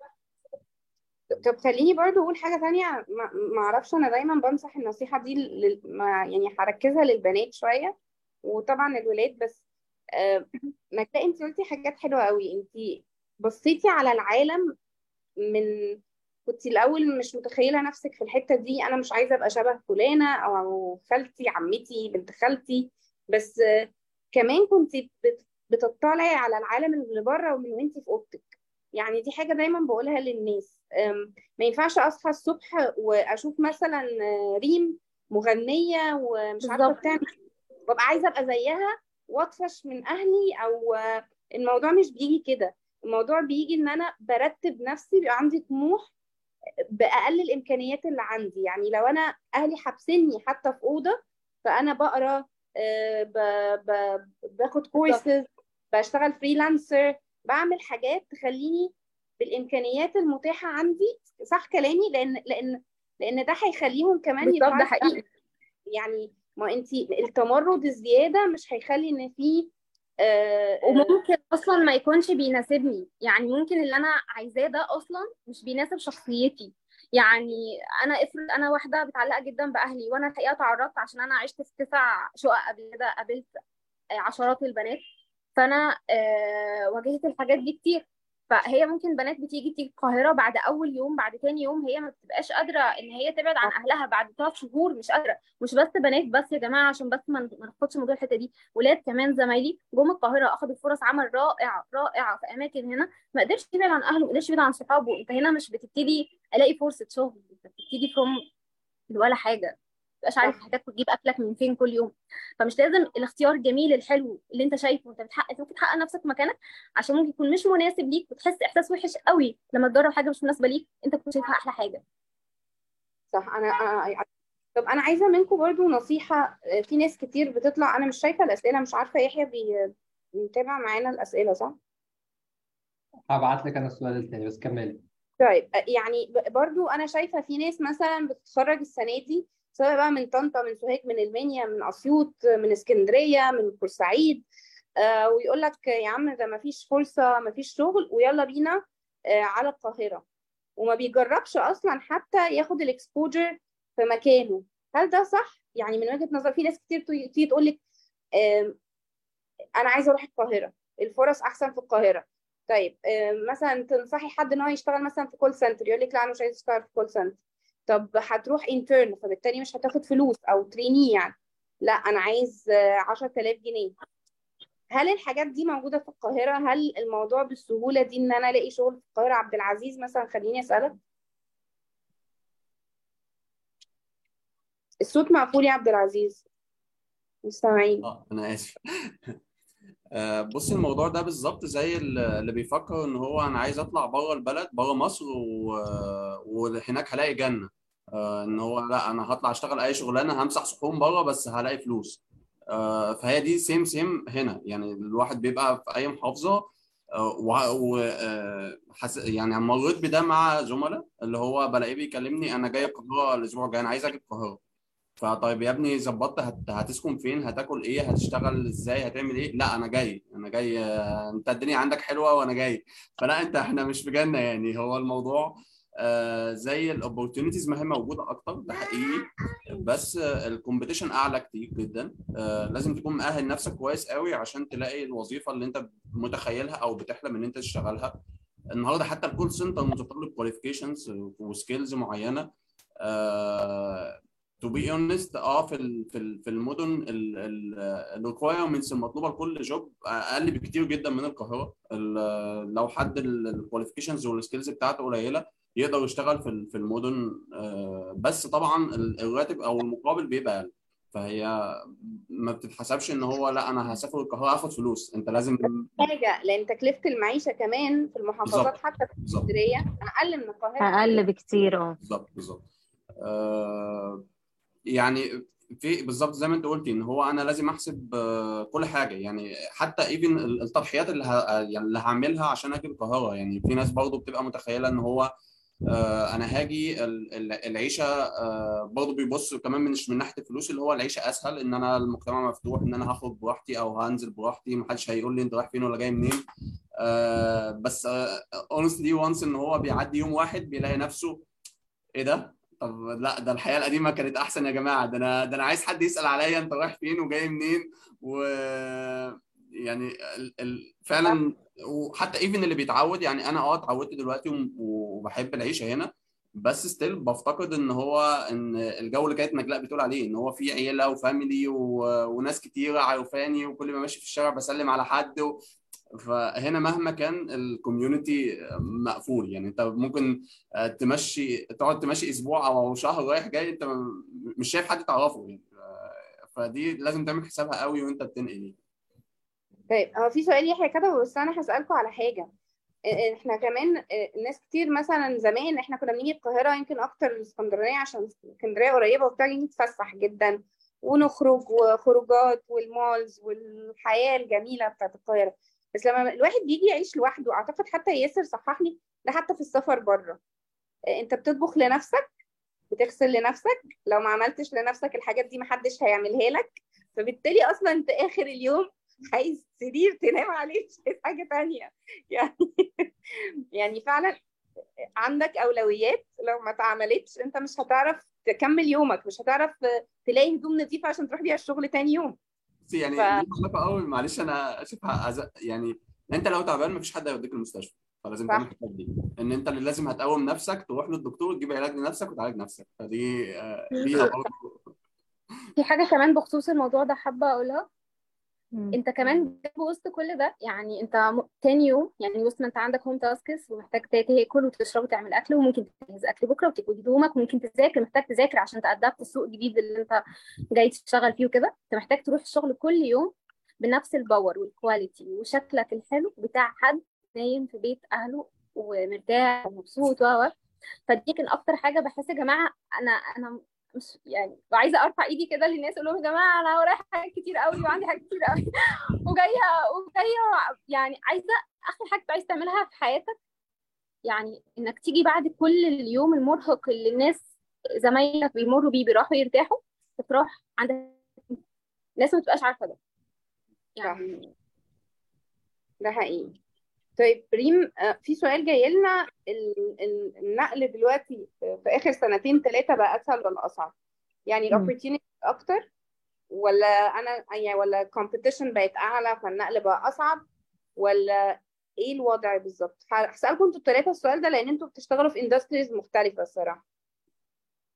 طب خليني برضو اقول حاجه تانية ما ما اعرفش انا دايما بنصح النصيحه دي لل... ما يعني هركزها للبنات شويه وطبعا الولاد بس آه، مجدة انت قلتي حاجات حلوه قوي انت بصيتي على العالم من كنت الاول مش متخيله نفسك في الحته دي انا مش عايزه ابقى شبه فلانه او خالتي عمتي بنت خالتي بس آه، كمان كنت بت- بتطلعي على العالم اللي بره ومن وانت في اوضتك يعني دي حاجه دايما بقولها للناس أم، ما ينفعش اصحى الصبح واشوف مثلا آه، ريم مغنيه ومش عارفه بالظبط بتعمل وابقى عايزه ابقى زيها واطفش من اهلي او آه، الموضوع مش بيجي كده الموضوع بيجي ان انا برتب نفسي بيبقى عندي طموح باقل الامكانيات اللي عندي يعني لو انا اهلي حابسيني حتى في اوضه فانا بقرا آه، ب- ب- باخد بالظبط كورسز بشتغل فريلانسر بعمل حاجات تخليني بالامكانيات المتاحه عندي صح كلامي لان لان لان ده هيخليهم كمان بالظبط ده يطلعوا حقيقي يعني ما انت التمرد الزياده مش هيخلي ان في آه، آه، وممكن اصلا ما يكونش بيناسبني يعني ممكن اللي انا عايزاه ده اصلا مش بيناسب شخصيتي يعني انا افرض انا واحده متعلقه جدا باهلي وانا الحقيقه تعرضت عشان انا عشت في تسع شقق قبل كده قابلت آه، عشرات البنات فانا آه، واجهت الحاجات دي كتير فهي ممكن بنات بتيجي تيجي القاهره بعد اول يوم بعد تاني يوم هي ما بتبقاش قادره ان هي تبعد عن اهلها بعد ثلاث شهور مش قادره مش بس بنات بس يا جماعه عشان بس ما ما ناخدش موضوع الحته دي ولاد كمان زمايلي جم القاهره اخذوا فرص عمل رائعه رائعه في اماكن هنا ما قدرش يبعد عن اهله ما قدرش يبعد عن صحابه انت هنا مش بتبتدي الاقي فرصه شغل انت بتبتدي فروم ولا حاجه مبقاش عارف صح هتاكل تجيب اكلك من فين كل يوم فمش لازم الاختيار الجميل الحلو اللي انت شايفه انت بتحقق ممكن تحقق نفسك مكانك عشان ممكن يكون مش مناسب ليك وتحس احساس وحش قوي لما تجرب حاجه مش مناسبه ليك انت كنت شايفها احلى حاجه صح انا أنا- طب انا عايزه منكم برضو نصيحه آه، في ناس كتير بتطلع انا مش شايفه الاسئله مش عارفه يحيى بي- بيتابع معانا الاسئله صح هبعت لك انا السؤال التاني بس كملي طيب آه، يعني ب- برضو انا شايفه في ناس مثلا بتتخرج السنه دي سواء بقى من طنطا من سوهاج من المنيا من اسيوط من اسكندريه من بورسعيد آه ويقول لك يا عم ده ما فيش فرصه ما فيش شغل ويلا بينا آه على القاهره وما بيجربش اصلا حتى ياخد الاكسبوجر في مكانه هل ده صح يعني من وجهة نظر في ناس كتير تي- تيجي تقول لك آم، انا عايزه اروح القاهره الفرص احسن في القاهره طيب آم، مثلا تنصحي حد ان هو يشتغل مثلا في كول سنتر يقول لك لا انا مش عايز اشتغل في كول سنتر طب هتروح انترن فبالتالي مش هتاخد فلوس او تريني يعني لا انا عايز آه، 10000 جنيه هل الحاجات دي موجودة في القاهرة هل الموضوع بالسهولة دي ان انا الاقي شغل في القاهرة عبد العزيز مثلا خليني اسألك الصوت مقفول يا عبد العزيز مستمعين اه انا اسف آه، بص الموضوع ده بالظبط زي ال- اللي بيفكر ان هو انا عايز اطلع بره البلد بره مصر و... وهناك هلاقي جنة آه، ان هو لا انا هطلع اشتغل اي شغلانه همسح صحون بره بس هلاقي فلوس آه، فهي دي سيم سيم هنا يعني الواحد بيبقى في اي محافظه آه، و... و... آه، حس... يعني مريت بده مع زملاء اللي هو بلاقيه بيكلمني انا جاي القاهره الاسبوع الجاي انا عايز اجي القاهره فطيب يا ابني ظبطت هت... هتسكن فين هتاكل ايه هتشتغل ازاي هتعمل ايه لا انا جاي انا جاي آه، انت الدنيا عندك حلوه وانا جاي فلا انت احنا مش في جنه يعني هو الموضوع آه زي الاوبورتونيتيز ما هي موجوده اكتر ده حقيقي بس الكومبيتيشن اعلى كتير جدا آه لازم تكون مؤهل نفسك كويس قوي عشان تلاقي الوظيفه اللي انت متخيلها او بتحلم ان انت تشتغلها النهارده حتى الكول سنتر متطلب كواليفيكيشنز وسكيلز معينه تو بي اونست اه في ال- في ال- في المدن الريكوايرمنتس المطلوبه لكل جوب اقل بكتير جدا من القاهره ال- لو حد الكواليفيكيشنز والسكيلز بتاعته قليله يقدر يشتغل في ال- في المدن آه، بس طبعا ال- الراتب او المقابل بيبقى اقل فهي ما بتتحسبش ان هو لا انا هسافر القاهره اخد فلوس انت لازم حاجة لان تكلفة المعيشة كمان في المحافظات بالظبط. حتى في بالظبط اسكندرية اقل من القاهرة اقل بكتير اه بالظبط بالظبط آه، يعني في بالظبط زي ما انت قلتي ان هو انا لازم احسب آه، كل حاجه يعني حتى ايفن التضحيات اللي ه... يعني اللي هعملها عشان اجي القاهره يعني في ناس برضه بتبقى متخيله ان هو آه، انا هاجي ال- ال- العيشه آه، برضه بيبص كمان مش من ناحيه الفلوس اللي هو العيشه اسهل ان انا المجتمع مفتوح ان انا هخرج براحتي او هنزل براحتي محدش هيقول لي انت رايح فين ولا جاي منين آه، بس اونستلي وانس ان هو بيعدي يوم واحد بيلاقي نفسه ايه ده طب لا ده الحياه القديمه كانت احسن يا جماعه ده انا ده انا عايز حد يسال عليا انت رايح فين وجاي منين و يعني ال... ال... فعلا وحتى ايفن اللي بيتعود يعني انا اه اتعودت دلوقتي وم- وبحب العيشه هنا بس ستيل بفتقد ان هو ان الجو اللي كانت نجلاء بتقول عليه ان هو في عيله وفاميلي و... وناس كتيره عارفاني وكل ما ماشي في الشارع بسلم على حد و... فهنا مهما كان الكوميونتي مقفول يعني انت ممكن آه، تمشي تقعد تمشي اسبوع او شهر رايح جاي انت م- مش شايف حد تعرفه يعني آه، فدي لازم تعمل حسابها قوي وانت بتنقل يعني. طيب هو في سؤال يحيى كده بس انا هسألكم على حاجة إ- احنا كمان إ- ناس كتير مثلا زمان احنا كنا بنيجي القاهرة يمكن اكتر من اسكندرية عشان اسكندرية قريبة وبتاع نيجي نتفسح جدا ونخرج وخروجات والمالز والحياة الجميلة بتاعت القاهرة بس لما الواحد بيجي يعيش لوحده اعتقد حتى ياسر صحح لي ده حتى في السفر بره انت بتطبخ لنفسك بتغسل لنفسك لو ما عملتش لنفسك الحاجات دي محدش هيعملها لك فبالتالي اصلا انت اخر اليوم عايز سرير تنام عليه مش عايز حاجه تانية يعني يعني فعلا عندك اولويات لو ما اتعملتش انت مش هتعرف تكمل يومك مش هتعرف تلاقي هدوم نظيفه عشان تروح بيها الشغل تاني يوم بس يعني ف- دي مخلفه قوي معلش انا اشوفها أز... يعني انت لو تعبان مفيش حد هيوديك المستشفى فلازم صح. تعمل الحاجات دي ان انت اللي لازم هتقوم نفسك تروح للدكتور تجيب علاج لنفسك وتعالج نفسك فدي آه، ليها برضه في حاجة كمان بخصوص الموضوع ده حابة أقولها مم. انت كمان في وسط كل ده يعني انت م- تاني يوم يعني وسط ما انت عندك هوم تاسكس ومحتاج تاكل وتشرب وتعمل اكل وممكن تجهز اكل بكره وتكوي هدومك وممكن تذاكر محتاج تذاكر عشان تأدبت السوق الجديد اللي انت جاي تشتغل فيه وكده انت محتاج تروح الشغل كل يوم بنفس الباور والكواليتي وشكلك الحلو بتاع حد نايم في بيت اهله ومرتاح ومبسوط و و فدي كان اكتر حاجه بحس يا جماعه انا انا مش يعني عايزه ارفع ايدي كده للناس اقول لهم يا جماعه انا ورايا حاجات كتير قوي وعندي حاجات كتير قوي وجايه وجايه يعني عايزه اخر حاجه عايز تعملها في حياتك يعني انك تيجي بعد كل اليوم المرهق اللي الناس زمايلك بيمروا بيه بيروحوا يرتاحوا تروح عند ناس ما تبقاش عارفه ده يعني ده حقيقي طيب ريم آه، في سؤال جاي لنا ال- ال- النقل دلوقتي في اخر سنتين ثلاثه بقى اسهل ولا اصعب يعني مم. الاوبورتيونيتي اكتر ولا انا يعني ولا الكومبيتيشن بقت اعلى فالنقل بقى اصعب ولا ايه الوضع بالظبط هسألكم انتوا الثلاثه السؤال ده لان انتوا بتشتغلوا في اندستريز مختلفه الصراحه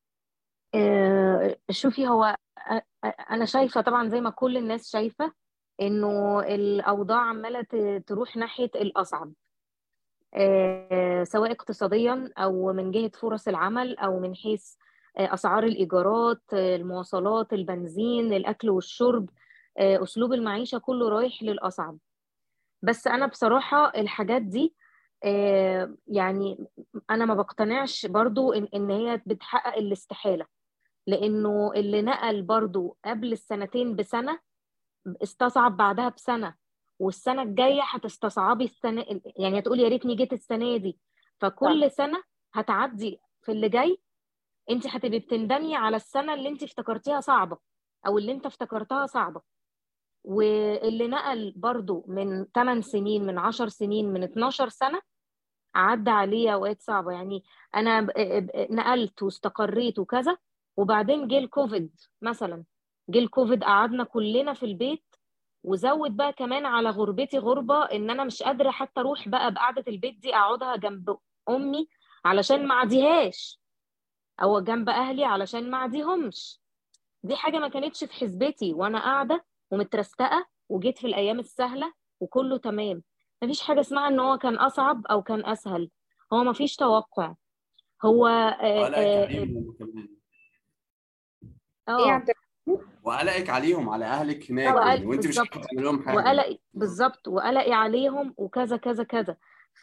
آه، شوفي هو آه، آه، انا شايفه طبعا زي ما كل الناس شايفه انه الاوضاع عماله ت- تروح ناحيه الاصعب آه، سواء اقتصاديا او من جهه فرص العمل او من حيث آه، اسعار الايجارات آه، المواصلات البنزين الاكل والشرب آه، اسلوب المعيشه كله رايح للاصعب بس انا بصراحه الحاجات دي آه، يعني انا ما بقتنعش برضو ان ان هي بتحقق الاستحاله لانه اللي نقل برضو قبل السنتين بسنه استصعب بعدها بسنه والسنه الجايه هتستصعبي السنه يعني هتقولي يا ريتني جيت السنه دي فكل سنه هتعدي في اللي جاي انت هتبقي بتندمي على السنه اللي انت افتكرتيها صعبه او اللي انت افتكرتها صعبه واللي نقل برضو من 8 سنين من 10 سنين من 12 سنه عدى عليه اوقات صعبه يعني انا ب- ب- نقلت واستقريت وكذا وبعدين جه الكوفيد مثلا جه الكوفيد قعدنا كلنا في البيت وزود بقى كمان على غربتي غربة ان انا مش قادرة حتى اروح بقى بقعدة البيت دي اقعدها جنب امي علشان ما اعديهاش او جنب اهلي علشان ما اعديهمش دي حاجة ما كانتش في حسبتي وانا قاعدة ومترستقة وجيت في الايام السهلة وكله تمام مفيش حاجة اسمها ان هو كان اصعب او كان اسهل هو مفيش توقع هو آه، وقلقك آه، عليهم كمان ايه يا اه عبد وقلقك عليهم على اهلك هناك وقلق يعني وانت مش بالظبط عارفه تعمل لهم حاجه وقلقي بالظبط وقلقي عليهم وكذا كذا كذا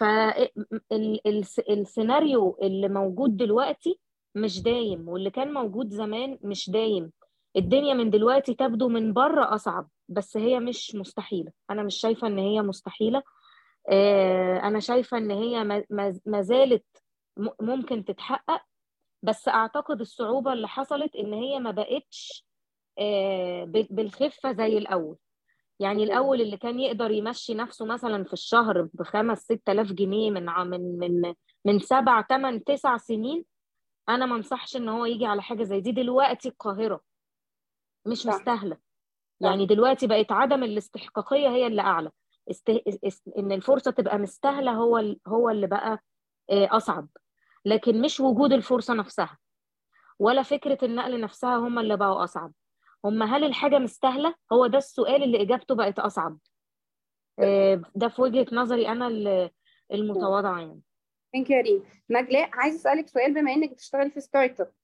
فالسيناريو اللي موجود دلوقتي مش دايم واللي كان موجود زمان مش دايم الدنيا من دلوقتي تبدو من بره أصعب بس هي مش مستحيلة أنا مش شايفة إن هي مستحيلة آه، أنا شايفة إن هي ما- ما ما زالت م- ممكن تتحقق بس أعتقد الصعوبة اللي حصلت إن هي ما بقتش آه، بال- بالخفة زي الأول يعني الأول اللي كان يقدر يمشي نفسه مثلا في الشهر بخمس ست آلاف جنيه من ع- من من من سبع تمن تسع سنين أنا ما انصحش إن هو يجي على حاجة زي دي دلوقتي القاهرة مش صح. مستاهلة يعني دلوقتي بقت عدم الاستحقاقية هي اللي أعلى است... است... إن الفرصة تبقى مستاهلة هو ال... هو اللي بقى آه، أصعب لكن مش وجود الفرصة نفسها ولا فكرة النقل نفسها هم اللي بقوا أصعب هم هل الحاجة مستاهلة هو ده السؤال اللي إجابته بقت أصعب آه، ده في وجهة نظري أنا ال- المتواضعة يعني ثانك يو ريم نجلاء عايز اسالك سؤال بما انك بتشتغلي في ستارت اب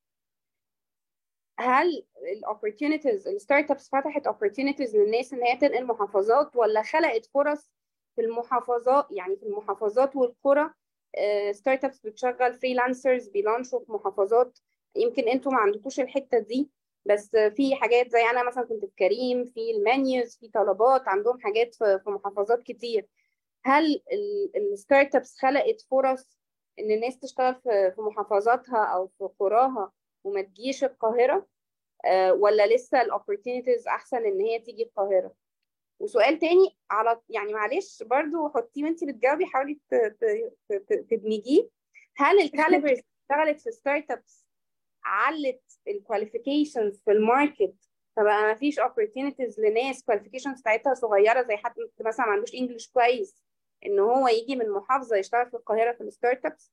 هل الاوبورتيونيتيز الستارت ابس فتحت اوبورتيونيتيز للناس ان هي تنقل محافظات ولا خلقت فرص في المحافظات يعني في المحافظات والقرى ستارت ابس بتشغل فريلانسرز بيلانشوا في محافظات يمكن انتوا ما عندكوش الحته دي بس في حاجات زي انا مثلا كنت في كريم في المانيوز في طلبات عندهم حاجات في في محافظات كتير هل الستارت ابس خلقت فرص ان الناس تشتغل في في محافظاتها او في قراها وما تجيش القاهره آه، ولا لسه الاوبورتيونيتيز احسن ان هي تيجي القاهره وسؤال تاني على يعني معلش برضو حطيه وانت بتجاوبي حاولي ت- ت- ت- ت- تدمجيه هل الكاليبرز اللي اشتغلت في ستارت ابس علت الكواليفيكيشنز في الماركت فبقى ما فيش opportunities لناس كواليفيكيشنز بتاعتها صغيره زي حد مثلا ما عندوش انجلش كويس ان هو يجي من محافظه يشتغل في القاهره في الستارت ابس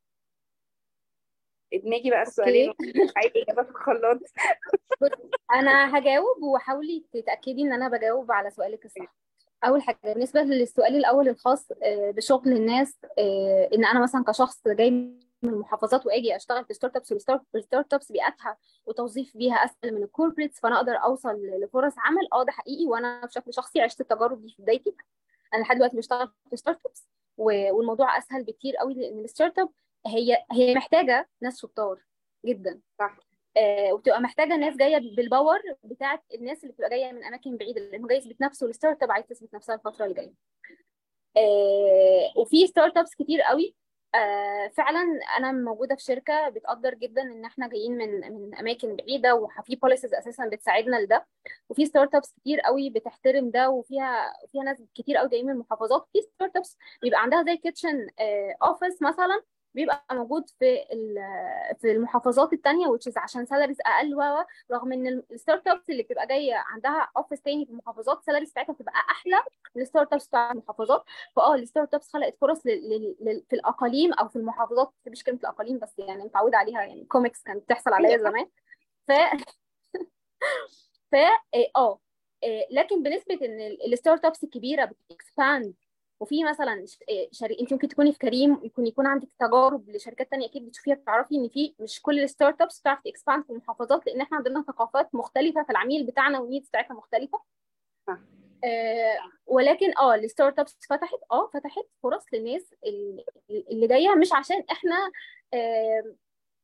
ادمجي بقى السؤالين عايزه اجابه في الخلاط انا هجاوب وحاولي تتاكدي ان انا بجاوب على سؤالك الصح اول حاجه بالنسبه للسؤال الاول الخاص آه، بشغل الناس آه، ان انا مثلا كشخص جاي من المحافظات واجي اشتغل في ستارت ابس والستارت ابس بيئتها وتوظيف بيها اسهل من الكوربريتس فانا اقدر اوصل لفرص عمل اه ده حقيقي وانا بشكل شخصي عشت التجارب دي في بدايتي انا لحد دلوقتي بشتغل في ستارت ابس والموضوع اسهل بكتير قوي لان الستارت اب هي هي محتاجه ناس شطار جدا صح آه، وبتبقى محتاجه ناس جايه بالباور بتاعت الناس اللي بتبقى جايه من اماكن بعيده لانه جاي يثبت نفسه الستارت اب عايز تثبت نفسها الفتره اللي جايه آه، وفي ستارت ابس كتير قوي آه، فعلا انا موجوده في شركه بتقدر جدا ان احنا جايين من من اماكن بعيده وفي بوليسز اساسا بتساعدنا لده وفي ستارت ابس كتير قوي بتحترم ده وفيها فيها ناس كتير قوي جايين من المحافظات في ستارت ابس بيبقى عندها زي كيتشن اوفيس مثلا بيبقى موجود في ال- في المحافظات التانية which is عشان سالاريز اقل و و- رغم ان الستارت ابس اللي بتبقى جايه عندها اوفيس تاني في المحافظات سالاريز بتاعتها بتبقى احلى من الستارت ابس بتاع المحافظات فاه الستارت ابس خلقت فرص لل... لل... لل... في الاقاليم او في المحافظات مش كلمه الاقاليم بس يعني متعوده عليها يعني كوميكس كانت بتحصل عليا زمان ف ف اه آه، لكن بنسبه ان الستارت ابس الكبيره بتكسباند وفي مثلا ش- آه، شري... انت ممكن تكوني في كريم ممكن يكون عندك تجارب لشركات تانية اكيد بتشوفيها بتعرفي ان في مش كل الستارت ابس بتعرف تكسباند في المحافظات لان احنا عندنا ثقافات مختلفه فالعميل بتاعنا والنيدز بتاعتنا مختلفه صح. آه ولكن اه الستارت ابس فتحت اه فتحت فرص للناس ال- اللي جايه مش عشان احنا آه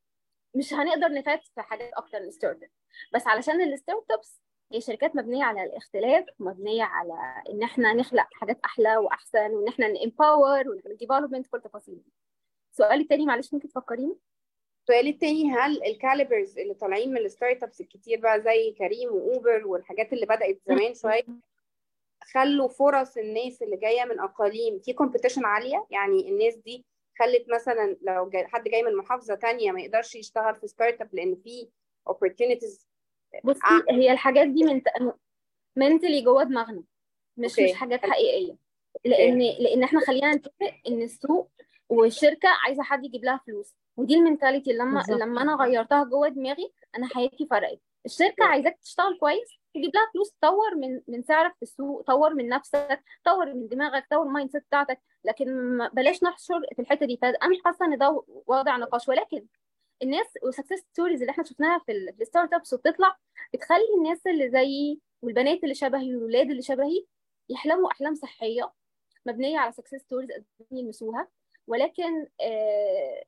مش هنقدر نفات في حاجات اكتر من الستارت اب بس علشان الستارت ابس هي شركات مبنيه على الاختلاف مبنيه على ان احنا نخلق حاجات احلى واحسن وان احنا نامباور ونعمل ديفلوبمنت كل التفاصيل دي سؤالي التاني معلش ممكن تفكريني السؤال التاني هل الكاليبرز اللي طالعين من الستارت ابس الكتير بقى زي كريم واوبر والحاجات اللي بدأت زمان شويه خلوا فرص الناس اللي جايه من اقاليم في كومبيتيشن عاليه يعني الناس دي خلت مثلا لو جاي حد جاي من محافظه تانية ما يقدرش يشتغل في ستارت اب لان في opportunities بصي آه. هي الحاجات دي من منتلي جوه دماغنا مش أوكي. مش حاجات حقيقيه لان لان احنا خلينا نتفق ان السوق والشركه عايزه حد يجيب لها فلوس ودي المنتاليتي اللي لما بالظبط. لما انا غيرتها جوه دماغي انا حياتي فرقت الشركه عايزاك تشتغل كويس تجيب لها فلوس تطور من من سعرك في السوق طور من نفسك طور من دماغك طور المايند سيت بتاعتك لكن ما- بلاش نحشر في الحته دي فانا مش حاسه ان ده وضع نقاش ولكن الناس والسكسس ستوريز اللي احنا شفناها في ال- في الستارت ابس وبتطلع بتخلي الناس اللي زيي والبنات اللي شبهي والولاد اللي شبهي يحلموا احلام صحيه مبنيه على سكسس ستوريز قادرين يلمسوها ولكن آه،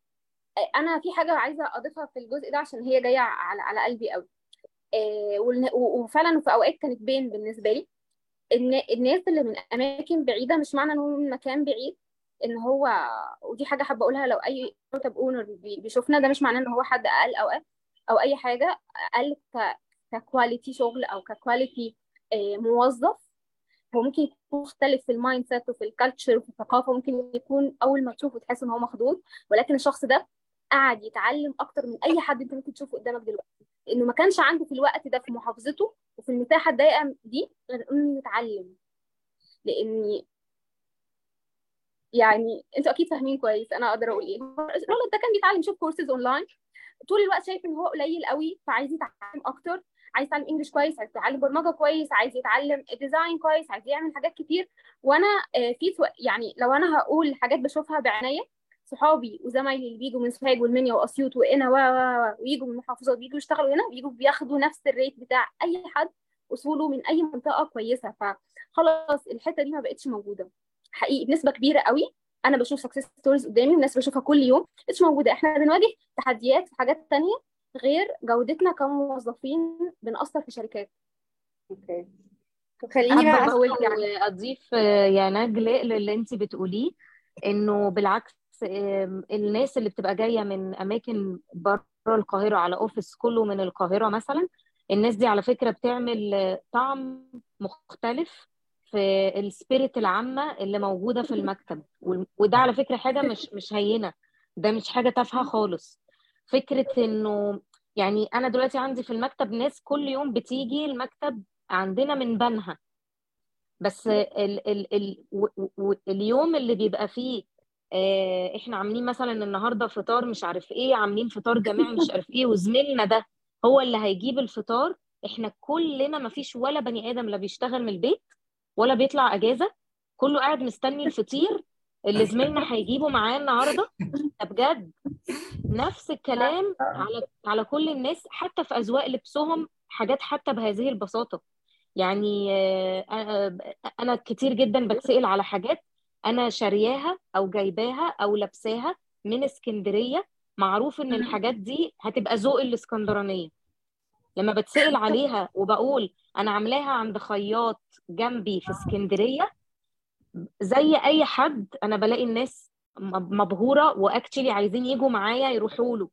انا في حاجه عايزه اضيفها في الجزء ده عشان هي جايه على على قلبي قوي آه، والن- و- وفعلا في اوقات كانت بين بالنسبه لي ان الناس اللي من اماكن بعيده مش معنى انه من مكان بعيد ان هو ودي حاجه حابه اقولها لو اي ستارت اب اونر بيشوفنا ده مش معناه ان هو حد اقل او او اي حاجه اقل ك ككواليتي شغل او ككواليتي آه، موظف هو ممكن يكون مختلف في المايند سيت وفي الكالتشر وفي الثقافه ممكن يكون اول ما تشوفه تحس ان هو مخضوض ولكن الشخص ده قاعد يتعلم اكتر من اي حد انت ممكن تشوفه قدامك دلوقتي لانه ما كانش عنده في الوقت ده في محافظته وفي المساحه الضيقه دي غير انه يتعلم لاني يعني انتوا اكيد فاهمين كويس انا اقدر اقول ايه الولد ده كان بيتعلم يشوف كورسز اونلاين طول الوقت شايف ان هو قليل قوي فعايز يتعلم اكتر عايز يتعلم انجلش كويس عايز يتعلم برمجه كويس عايز يتعلم ديزاين كويس عايز يعمل حاجات كتير وانا آه، في سو- يعني لو انا هقول حاجات بشوفها بعناية صحابي وزمايلي اللي بيجوا من سوهاج والمنيا واسيوط وقنا و و- و- ويجوا من المحافظات بيجوا يشتغلوا هنا بيجوا بياخدوا نفس الريت بتاع اي حد وصوله من اي منطقه كويسه فخلاص الحته دي ما بقتش موجوده حقيقي بنسبه كبيره قوي انا بشوف سكسس ستوريز قدامي والناس بشوفها كل يوم مش موجوده احنا بنواجه تحديات في حاجات تانية غير جودتنا كموظفين بنأثر في شركات اوكي طب خليني بقى حابة أسأل برضه أضيف آه، يا نجلاء للي أنت بتقوليه إنه بالعكس آم، الناس اللي بتبقى جاية من أماكن بره القاهرة على أوفيس كله من القاهرة مثلا الناس دي على فكرة بتعمل آه، طعم مختلف في السبيريت العامة اللي موجودة في المكتب وال- وده على فكرة حاجة مش مش هينة ده مش حاجة تافهة خالص فكرة إنه يعني أنا دلوقتي عندي في المكتب ناس كل يوم بتيجي المكتب عندنا من بنها بس ال ال ال و- و- اليوم اللي بيبقى فيه آه، احنا عاملين مثلا النهارده فطار مش عارف ايه عاملين فطار جماعي مش عارف ايه وزميلنا ده هو اللي هيجيب الفطار احنا كلنا ما فيش ولا بني ادم لا بيشتغل من البيت ولا بيطلع اجازه كله قاعد مستني الفطير اللي زميلنا هيجيبه معاه النهارده ده بجد نفس الكلام على على كل الناس حتى في اذواق لبسهم حاجات حتى بهذه البساطه يعني آه، آه، انا كتير جدا بتسأل على حاجات انا شارياها او جايباها او لابساها من اسكندريه معروف ان الحاجات دي هتبقى ذوق الاسكندرانيه لما بتسأل عليها وبقول انا عاملاها عند خياط جنبي في اسكندريه زي اي حد انا بلاقي الناس مب- مبهوره واكتشلي عايزين يجوا معايا يروحوا له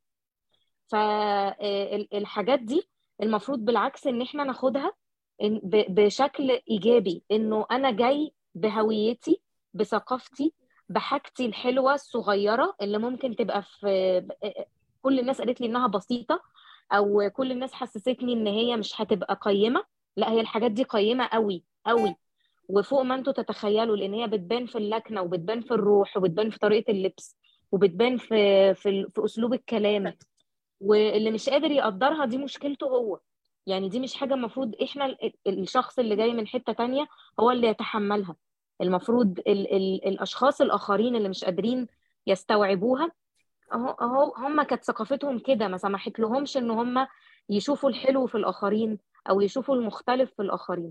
فالحاجات دي المفروض بالعكس ان احنا ناخدها إن- ب- بشكل ايجابي انه انا جاي بهويتي بثقافتي بحاجتي الحلوه الصغيره اللي ممكن تبقى في كل الناس قالت لي انها بسيطه او كل الناس حسستني ان هي مش هتبقى قيمه لا هي الحاجات دي قيمه قوي قوي وفوق ما انتوا تتخيلوا لان هي بتبان في اللكنه وبتبان في الروح وبتبان في طريقه اللبس وبتبان في في, ال- في اسلوب الكلام واللي مش قادر يقدرها دي مشكلته هو يعني دي مش حاجة المفروض احنا ال- الشخص اللي جاي من حتة تانية هو اللي يتحملها المفروض ال ال الأشخاص الآخرين اللي مش قادرين يستوعبوها اهو اهو هم كانت ثقافتهم كده ما سمحت لهمش ان هم يشوفوا الحلو في الآخرين أو يشوفوا المختلف في الآخرين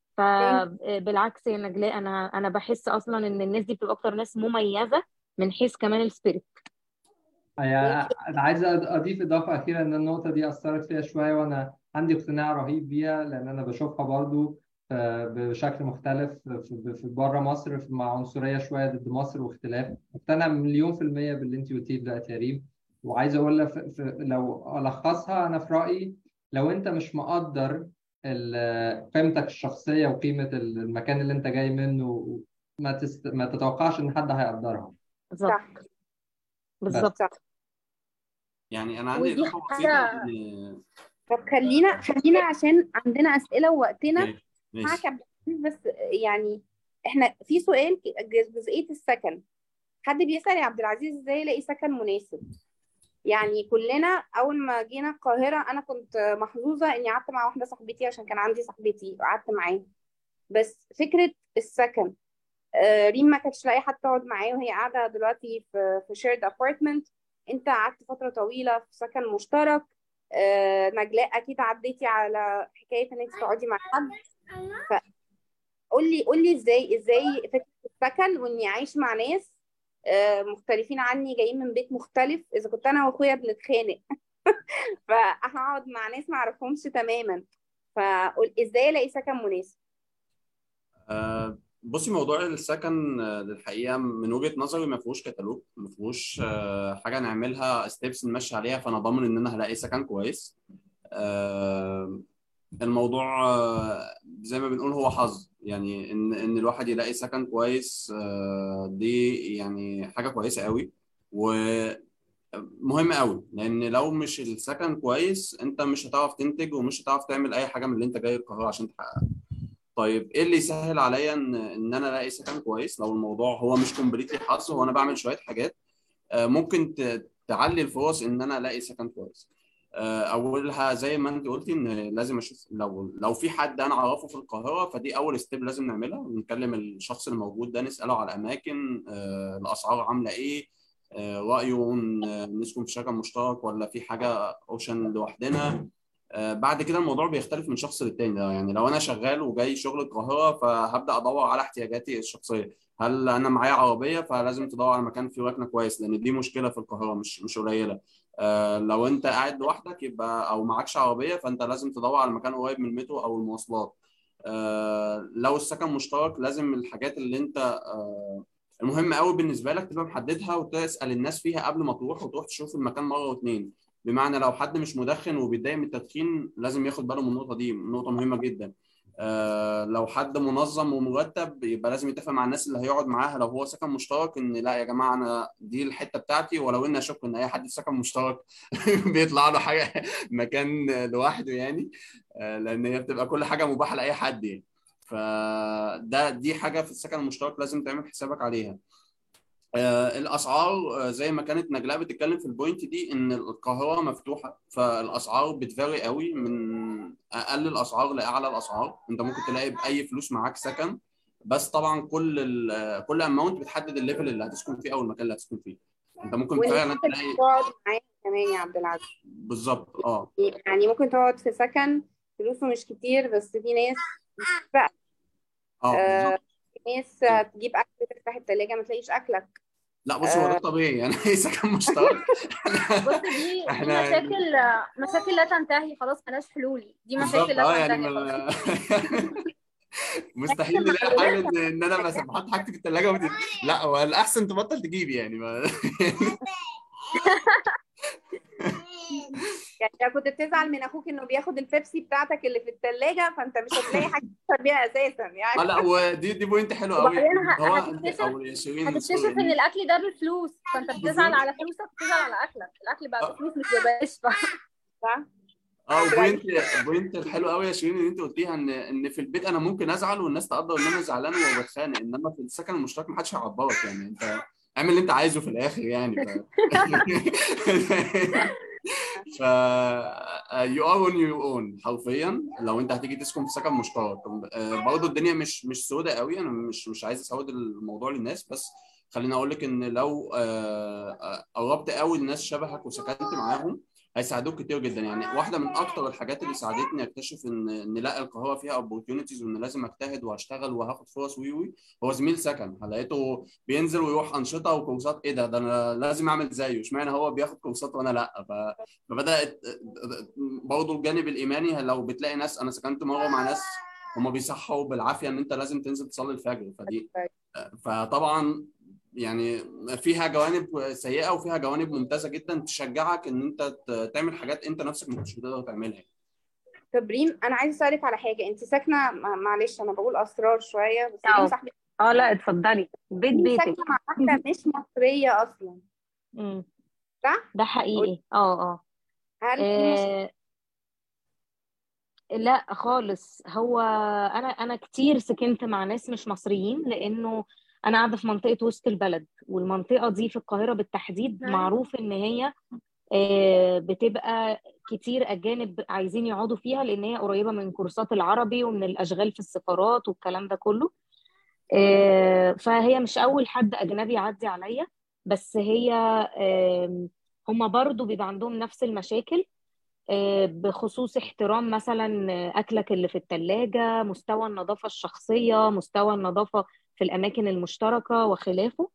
فبالعكس يا نجلاء انا انا بحس اصلا ان الناس دي بتبقى اكتر ناس مميزه من حيث كمان السبيريت يعني انا عايز اضيف اضافه اخيره ان النقطه دي اثرت فيها شويه وانا عندي اقتناع رهيب بيها لان انا بشوفها برضو آه، بشكل مختلف في في بره مصر في- مع عنصريه شويه ضد مصر واختلاف مقتنع مليون في الميه باللي انت قلتيه دلوقتي يا ريم وعايز اقول لك في- في- لو الخصها انا في رايي لو انت مش مقدر ال- قيمتك الشخصيه وقيمه المكان اللي انت جاي منه ما تست... ما تتوقعش ان حد هيقدرها بالظبط صح بالظبط صح يعني انا عندي ودي اضافه بسيطه حاجة- ان طب خلينا خلينا عشان عندنا أسئلة ووقتنا ماشي معاك ماشي عبد العزيز بس يعني احنا في سؤال ك- جزئية السكن حد بيسأل يا عبد العزيز ازاي يلاقي سكن مناسب يعني كلنا اول ما جينا القاهرة انا كنت محظوظة اني قعدت مع واحدة صاحبتي عشان كان عندي صاحبتي وقعدت معاها بس فكرة السكن آه، ريم ما كانتش لاقي حد تقعد معاه وهي قاعدة دلوقتي في في شيرد ابارتمنت انت قعدت فترة طويلة في سكن مشترك آه، نجلاء اكيد عديتي على حكاية ان انت تقعدي مع حد قول لي قول لي ازاي ازاي فكره السكن واني عايش مع ناس آه، مختلفين عني جايين من بيت مختلف اذا كنت انا واخويا بنتخانق فهقعد مع ناس ما اعرفهمش تماما فقول ازاي الاقي سكن مناسب آه، بصي موضوع السكن آه، للحقيقه من وجهه نظري ما فيهوش كتالوج ما فيهوش آه، حاجه نعملها ستيبس نمشي عليها فانا ضامن ان انا هلاقي سكن كويس آه، الموضوع آه، زي ما بنقول هو حظ يعني ان ان الواحد يلاقي سكن كويس آه، دي يعني حاجه كويسه قوي ومهم قوي لان لو مش السكن كويس انت مش هتعرف تنتج ومش هتعرف تعمل اي حاجه من اللي انت جاي القاهره عشان تحققها طيب ايه اللي يسهل عليا ان ان انا الاقي سكن كويس لو الموضوع هو مش كومبليتلي حظ هو انا بعمل شويه حاجات آه، ممكن ت- تعلي الفرص ان انا الاقي سكن كويس آه، اولها زي ما انت قلتي ان لازم اشوف لو لو في حد انا اعرفه في القاهره فدي اول ستيب لازم نعملها ونكلم الشخص الموجود ده نساله على اماكن آه، الاسعار عامله ايه آه، رايه ان نسكن في سكن مشترك ولا في حاجه اوشن لوحدنا آه، بعد كده الموضوع بيختلف من شخص للتاني يعني لو انا شغال وجاي شغل القاهره فهبدا ادور على احتياجاتي الشخصيه هل انا معايا عربيه فلازم تدور على مكان فيه ركنه كويس لان دي مشكله في القاهره مش مش قليله آه، لو انت قاعد لوحدك يبقى او معكش عربيه فانت لازم تدور على مكان قريب من المترو او المواصلات آه، لو السكن مشترك لازم الحاجات اللي انت آه، المهم قوي بالنسبه لك تبقى محددها وتسال الناس فيها قبل ما تروح وتروح تشوف المكان مره واتنين بمعنى لو حد مش مدخن وبيتضايق من التدخين لازم ياخد باله من النقطه دي نقطه مهمه جدا آه لو حد منظم ومرتب يبقى لازم يتفق مع الناس اللي هيقعد معاها لو هو سكن مشترك ان لا يا جماعه انا دي الحته بتاعتي ولو ان اشك ان اي حد في سكن مشترك بيطلع له حاجه مكان لوحده يعني آه لان هي بتبقى كل حاجه مباحه لاي حد يعني فده دي حاجه في السكن المشترك لازم تعمل حسابك عليها آه، الاسعار آه، زي ما كانت نجلاء بتتكلم في البوينت دي ان القاهره مفتوحه فالاسعار بتفاري قوي من اقل الاسعار لاعلى الاسعار انت ممكن تلاقي باي فلوس معاك سكن بس طبعا كل ال كل اماونت بتحدد الليفل اللي هتسكن فيه او المكان اللي هتسكن فيه انت ممكن وان فعلا انت تلاقي تقعد معاه كمان يا عبد العزيز بالظبط اه يعني ممكن تقعد في سكن فلوسه مش كتير بس في ناس بقى اه آه، بالظبط في ناس آه، تجيب اكل تفتح التلاجة ما تلاقيش اكلك لا بص هو ده الطبيعي يعني اي سكن مشترك بص دي دي احنا مشاكل مشاكل لا تنتهي خلاص ملهاش حلول دي بالظبط مشاكل لا اه يعني تنتهي خلاص ما- مستحيل نلاقي حل ان ان انا بس بحط حاجتي في الثلاجه وتت... لا هو الاحسن تبطل تجيب يعني ما... يعني لو كنت بتزعل من اخوك انه بياخد البيبسي بتاعتك اللي في التلاجة فانت مش هتلاقي حاجة تفطر بيها اساسا اه يعني لا ودي دي بوينت حلوه قوي وبعدين ه- هو هتكتشف او يا شيرين هتكتشف سوري ان الاكل ده بفلوس فانت بتزعل على فلوسك بتزعل على اكلك الاكل بقى آه. بفلوس مش ببلاش صح؟ اه بوينت بوينت الحلو قوي يا شيرين اللي انت قلتيها ان ان في البيت انا ممكن ازعل والناس تقدر ان انا زعلان وبتخانق انما في السكن المشترك ما حدش هيعبرك يعني انت اعمل اللي انت عايزه في الاخر يعني ف... ف يو ار اون يور اون حرفيا لو انت هتيجي تسكن في سكن مشترك آه، برضه الدنيا مش مش سودة قوي انا مش مش عايز اسود الموضوع للناس بس خليني اقول لك ان لو آه، آه، قربت قوي لناس شبهك وسكنت معاهم هيساعدوك كتير جدا يعني واحده من اكتر الحاجات اللي ساعدتني اكتشف ان ان لا القاهره فيها opportunities وان لازم اجتهد وهشتغل وهاخد فرص وي وي هو زميل سكن لقيته بينزل ويروح انشطه وكورسات ايه ده ده انا لازم اعمل زيه اشمعنى هو بياخد كورسات وانا لا ف- فبدات برضه الجانب الايماني لو بتلاقي ناس انا سكنت مره مع ناس هم بيصحوا بالعافيه ان انت لازم تنزل تصلي الفجر فدي فطبعا يعني فيها جوانب سيئه وفيها جوانب ممتازه جدا تشجعك ان انت ت- تعمل حاجات انت نفسك ما كنتش بتقدر تعملها طب ريم انا عايزه اسالك على حاجه انت ساكنه مع- معلش انا بقول اسرار شويه بس أه. ريم صاحبتي اه لا اتفضلي بيت ريم بيتك ساكنه مع واحده مش مصريه اصلا مم. صح؟ ده حقيقي اه اه هل في مش... آه، لا خالص هو انا انا كتير سكنت مع ناس مش مصريين لانه انا قاعده في منطقه وسط البلد والمنطقه دي في القاهره بالتحديد نعم. معروف ان هي آه، بتبقى كتير اجانب عايزين يقعدوا فيها لان هي قريبه من كورسات العربي ومن الاشغال في السفارات والكلام ده كله آه، فهي مش اول حد اجنبي يعدي عليا بس هي آم، هما برضو بيبقى عندهم نفس المشاكل آه، بخصوص احترام مثلا آه، أكلك اللي في التلاجة مستوى النظافة الشخصية مستوى النظافة في الأماكن المشتركة وخلافه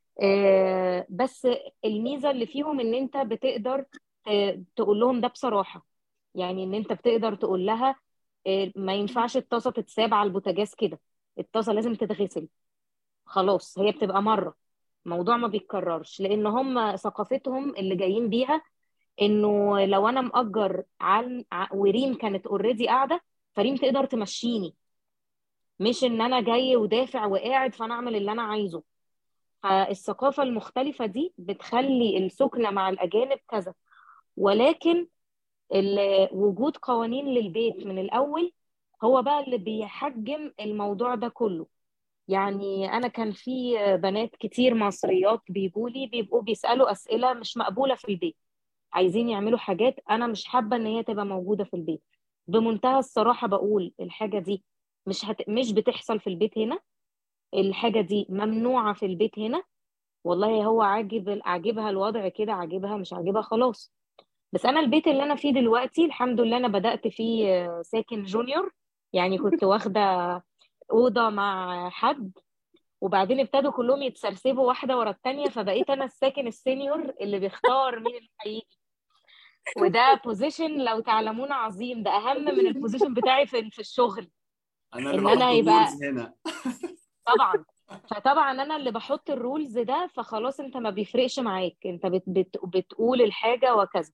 آه، بس الميزة اللي فيهم إن أنت بتقدر ت- تقول لهم ده بصراحة يعني إن أنت بتقدر تقول لها آه، ما ينفعش الطاسة تتساب على البوتاجاز كده الطاسة لازم تتغسل خلاص هي بتبقى مرة موضوع ما بيتكررش لأن هم ثقافتهم اللي جايين بيها انه لو انا مأجر عن ع- وريم كانت اوريدي قاعده فريم تقدر تمشيني مش ان انا جاي ودافع وقاعد فانا اعمل اللي انا عايزه فالثقافه المختلفه دي بتخلي السكنه مع الاجانب كذا ولكن ال- وجود قوانين للبيت من الاول هو بقى اللي بيحجم الموضوع ده كله يعني انا كان في بنات كتير مصريات بيجولي بيبقوا بيسالوا اسئله مش مقبوله في البيت عايزين يعملوا حاجات انا مش حابه ان هي تبقى موجوده في البيت بمنتهى الصراحه بقول الحاجه دي مش هت... مش بتحصل في البيت هنا الحاجه دي ممنوعه في البيت هنا والله هو عاجب عاجبها الوضع كده عاجبها مش عاجبها خلاص بس انا البيت اللي انا فيه دلوقتي الحمد لله انا بدأت فيه آه، ساكن جونيور يعني كنت واخده اوضه مع حد وبعدين ابتدوا كلهم يتسرسبوا واحده ورا التانيه فبقيت انا الساكن السينيور اللي بيختار مين اللي هيجي وده بوزيشن لو تعلمون عظيم ده اهم من البوزيشن بتاعي في في الشغل انا اللي إن أنا بحط يبقى- الرولز هنا طبعا فطبعا انا اللي بحط الرولز ده فخلاص انت ما بيفرقش معاك انت بت بت بتقول الحاجه وكذا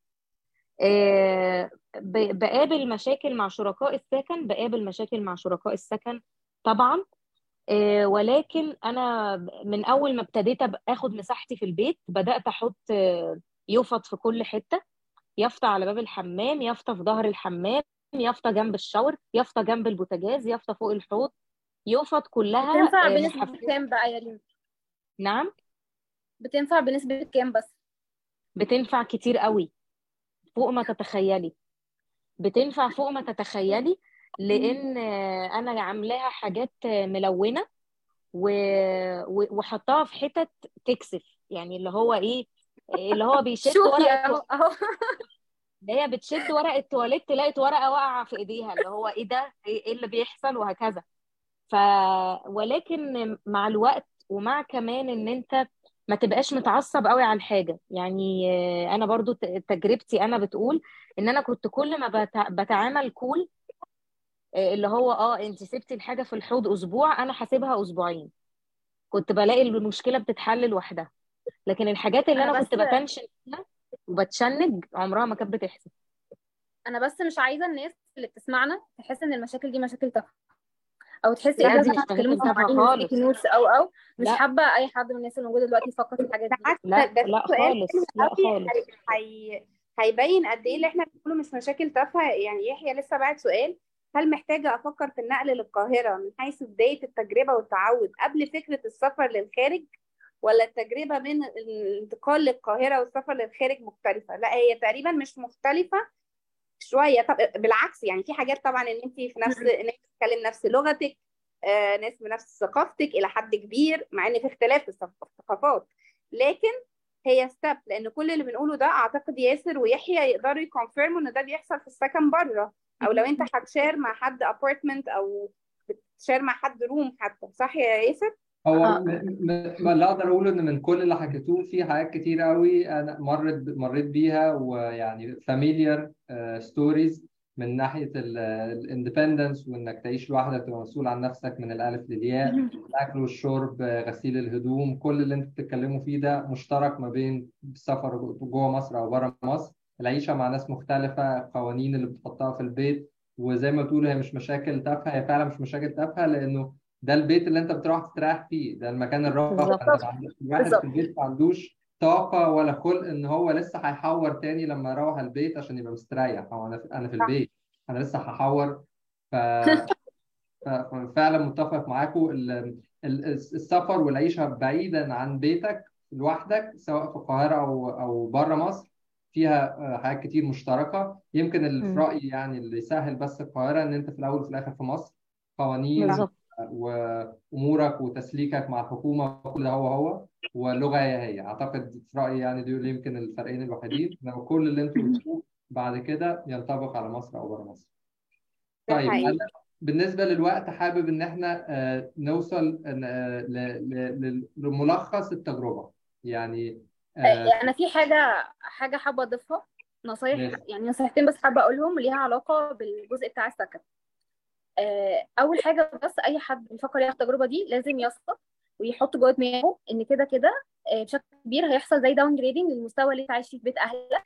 آه، ب- بقابل مشاكل مع شركاء السكن بقابل مشاكل مع شركاء السكن طبعا آه، ولكن انا من اول ما ابتديت أبقى اخد مساحتي في البيت بدات احط آه، يفط في كل حته يافطه على باب الحمام يافطه في ظهر الحمام يافطه جنب الشاور يافطه جنب البوتاجاز يافطه فوق الحوض يفط كلها بتنفع آه، بنسبة محف- كام بقى يا ريم؟ نعم بتنفع بنسبة كام بس؟ بتنفع كتير قوي فوق ما تتخيلي بتنفع فوق ما تتخيلي لان آه، انا عاملاها حاجات آه، ملونه و... و- وحطها في حتت تكسف يعني اللي هو ايه اللي هو بيشد شوفي ورقه اهو اهو اللي هي بتشد ورقه تواليت تلاقي ورقه واقعه في ايديها اللي هو ايه ده ايه إيه اللي بيحصل وهكذا ف ولكن مع الوقت ومع كمان ان انت ما تبقاش متعصب قوي على الحاجه يعني آه، انا برضو ت- تجربتي انا بتقول ان انا كنت كل ما بتع- بتعامل كول آه، اللي هو اه انت سبتي الحاجه في الحوض اسبوع انا حاسبها اسبوعين كنت بلاقي المشكله بتتحل لوحدها لكن الحاجات اللي أنا انا كنت بس- بتنشن فيها وبتشنج عمرها ما كانت بتحصل انا بس مش عايزة الناس اللي بتسمعنا تحس ان المشاكل دي مشاكل تافهة او تحس لا، ايه دي ده مش هتكلموا في مشاكل تافهة مواعين خالص. وفيك نوتس او او مش لا. حابة اي حد من الناس اللي موجودة دلوقتي يفكر في الحاجات دي بالعكس لا ده لا سؤال خالص حلو لا قوي خالص هي- هي- هيبين قد ايه اللي احنا بنقوله مش مشاكل تافهه يعني يحيى لسه بعت سؤال هل محتاجه افكر في النقل للقاهره من حيث بدايه التجربه والتعود قبل فكره السفر للخارج ولا التجربه من الانتقال للقاهره والسفر للخارج مختلفه لا هي تقريبا مش مختلفه شويه طب بالعكس يعني في حاجات طبعا ان انت في نفس ان انت بتتكلم نفس لغتك آه، ناس بنفس ثقافتك الى حد كبير مع ان في اختلاف في الثق- الثقافات لكن هي ستيب لان كل اللي بنقوله ده اعتقد ياسر ويحيى يقدروا يكونفيرموا ان ده بيحصل في السكن بره او لو انت هتشير مع حد ابارتمنت او بتشير مع حد روم حتى صح يا ياسر؟ هو آه. م- م- ما اللي اقدر اقوله ان من كل اللي حكيتوه في حاجات كتير قوي انا مرت مريت بيها ويعني فاميليار ستوريز من ناحيه الاندبندنس وانك تعيش لوحدك تبقى مسؤول عن نفسك من الالف للياء الاكل والشرب آه، غسيل الهدوم كل اللي انتوا بتتكلموا فيه ده مشترك ما بين السفر جوه مصر او بره مصر العيشه مع ناس مختلفه القوانين اللي بتحطها في البيت وزي ما تقولوا هي مش مشاكل تافهه هي فعلا مش مشاكل تافهه لانه ده البيت اللي انت بتروح تستريح فيه ده المكان الراحه بالظبط. انت ما عندك- الواحد بالظبط. في البيت ما عندوش طاقه ولا خلق ان هو لسه هيحور تاني لما يروح البيت عشان يبقى مستريح هو انا انا في صح. البيت انا لسه هحور ف ف- ففعلا متفق معاكم ال- ال- السفر والعيشه بعيدا عن بيتك لوحدك سواء في القاهره او او بره مصر فيها آه، حاجات كتير مشتركه يمكن اللي في مم. رايي يعني اللي يسهل بس القاهره ان انت في الاول وفي الاخر في مصر قوانين بالظبط وامورك وتسليكك مع الحكومه كل ده هو هو واللغه هي هي اعتقد في رايي يعني دول يمكن الفرقين الوحيدين لو كل اللي انتوا قلتوه بعد كده ينطبق على مصر او بره مصر ده طيب حقيقي. انا بالنسبه للوقت حابب ان احنا آه، نوصل آه، ل- ل- ل- لملخص التجربه يعني آه، انا في حاجه حاجه حابه اضيفها نصايح ماشي. يعني نصيحتين بس حابه اقولهم ليها علاقه بالجزء بتاع السكن آه، اول حاجه بس اي حد بيفكر ياخد التجربه دي لازم يثق ويحط جوه دماغه ان كده كده آه، بشكل كبير هيحصل زي داون جريدنج للمستوى اللي انت عايش فيه في بيت اهلك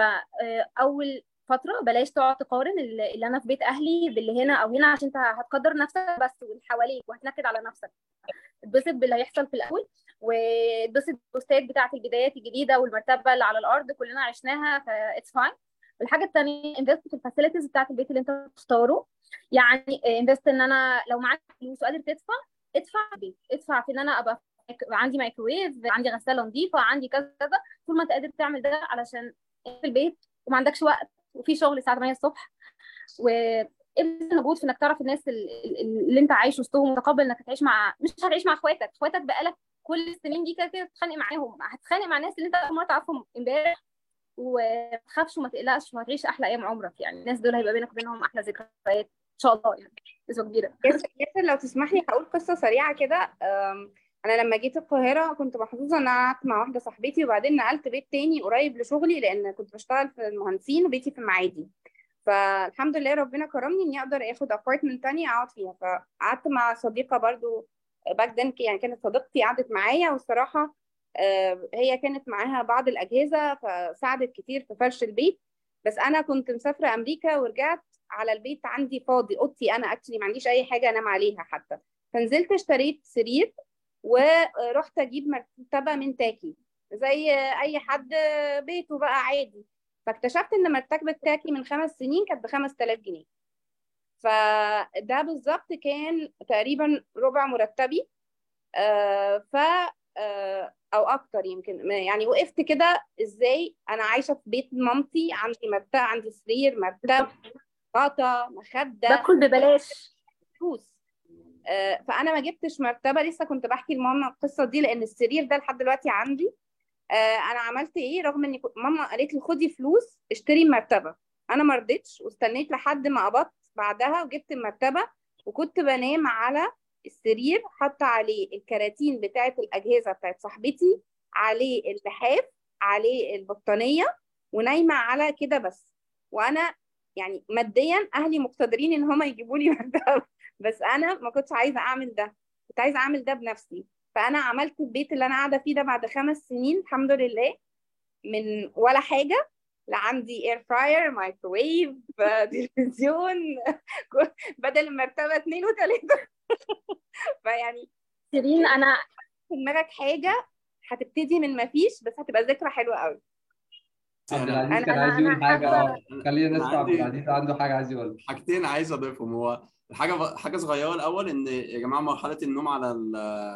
فاول فتره بلاش تقعد تقارن اللي اللي انا في بيت اهلي باللي هنا او هنا عشان انت هتقدر نفسك بس واللي حواليك وهتنكد على نفسك اتبسط باللي هيحصل في الاول واتبسط بالبوستات بتاعه البدايات الجديده والمرتبه اللي على الارض كلنا عشناها فاتس فاين الحاجه الثانيه انفست في الفاسيلتيز بتاعه البيت اللي انت بتختاره يعني انفست ان انا لو معاك فلوس وقادر تدفع ادفع في البيت ادفع في ان انا ابقى عندي مايكرويف عندي غساله نظيفه عندي كذا كذا طول ما انت قادر تعمل ده علشان في البيت وما عندكش وقت وفي شغل الساعه 8 الصبح و ابذل مجهود في انك تعرف الناس ال- ال- اللي انت عايش وسطهم وتقبل انك هتعيش مع مش هتعيش مع اخواتك اخواتك بقالك كل السنين دي كده كده بتتخانق معاهم هتتخانق مع الناس اللي انت اول مره تعرفهم امبارح وما تخافش وما تقلقش وهتعيش احلى ايام عمرك يعني الناس دول هيبقى بينك وبينهم احلى ذكريات ان شاء الله يعني نسبه كبيره ياسر ياسر لو تسمح لي هقول قصة سريعة كده أم، أنا لما جيت القاهرة كنت محظوظة إن أنا قعدت مع واحدة صاحبتي وبعدين نقلت بيت تاني قريب لشغلي لأن كنت بشتغل في المهندسين وبيتي في المعادي فالحمد لله ربنا كرمني إني أقدر آخد أبارتمنت تاني أقعد فيها فقعدت مع صديقة برضو باك then يعني كانت صديقتي قعدت معايا والصراحة آه، هي كانت معاها بعض الأجهزة فساعدت كتير في فرش البيت بس أنا كنت مسافرة أمريكا ورجعت على البيت عندي فاضي اوضتي انا اكشلي ما عنديش اي حاجه انام عليها حتى فنزلت اشتريت سرير ورحت اجيب مرتبه من تاكي زي اي حد بيته بقى عادي فاكتشفت ان مرتبه تاكي من خمس سنين كانت ب 5000 جنيه فده بالظبط كان تقريبا ربع مرتبي آه، ف آه، او اكتر يمكن يعني وقفت كده ازاي انا عايشه في بيت مامتي عندي مرتبه عندي سرير مرتبه غطا مخده باكل ببلاش فلوس آه، فانا ما جبتش مرتبه لسه كنت بحكي لماما القصه دي لان السرير ده لحد دلوقتي عندي آه، انا عملت ايه رغم ان كنت- ماما قالت لي خدي فلوس اشتري مرتبه انا ما رضيتش واستنيت لحد ما قبضت بعدها وجبت المرتبه وكنت بنام على السرير حاطه عليه الكراتين بتاعه الاجهزه بتاعه صاحبتي عليه اللحاف عليه البطانيه ونايمه على كده بس وانا يعني ماديا اهلي مقتدرين ان هم يجيبوا لي مرتبه بس انا ما كنتش عايزه اعمل ده كنت عايزه اعمل ده بنفسي فانا عملت البيت اللي انا قاعده فيه ده بعد خمس سنين الحمد لله من ولا حاجه لا عندي اير فراير مايكرويف تلفزيون بدل المرتبه اتنين وتلاته فيعني سيرين انا في دماغك حاجه هتبتدي من ما فيش بس هتبقى ذكرى حلوه قوي عبد أنا- العزيز أنا- كان أنا- عايز يقول أنا حاجه حابة- اه خلينا أنا نسمع عبد عندي- العزيز عنده حاجه عايز يقولها حاجتين عايز اضيفهم هو حاجه حاجه صغيره الاول ان يا جماعه مرحله النوم على ال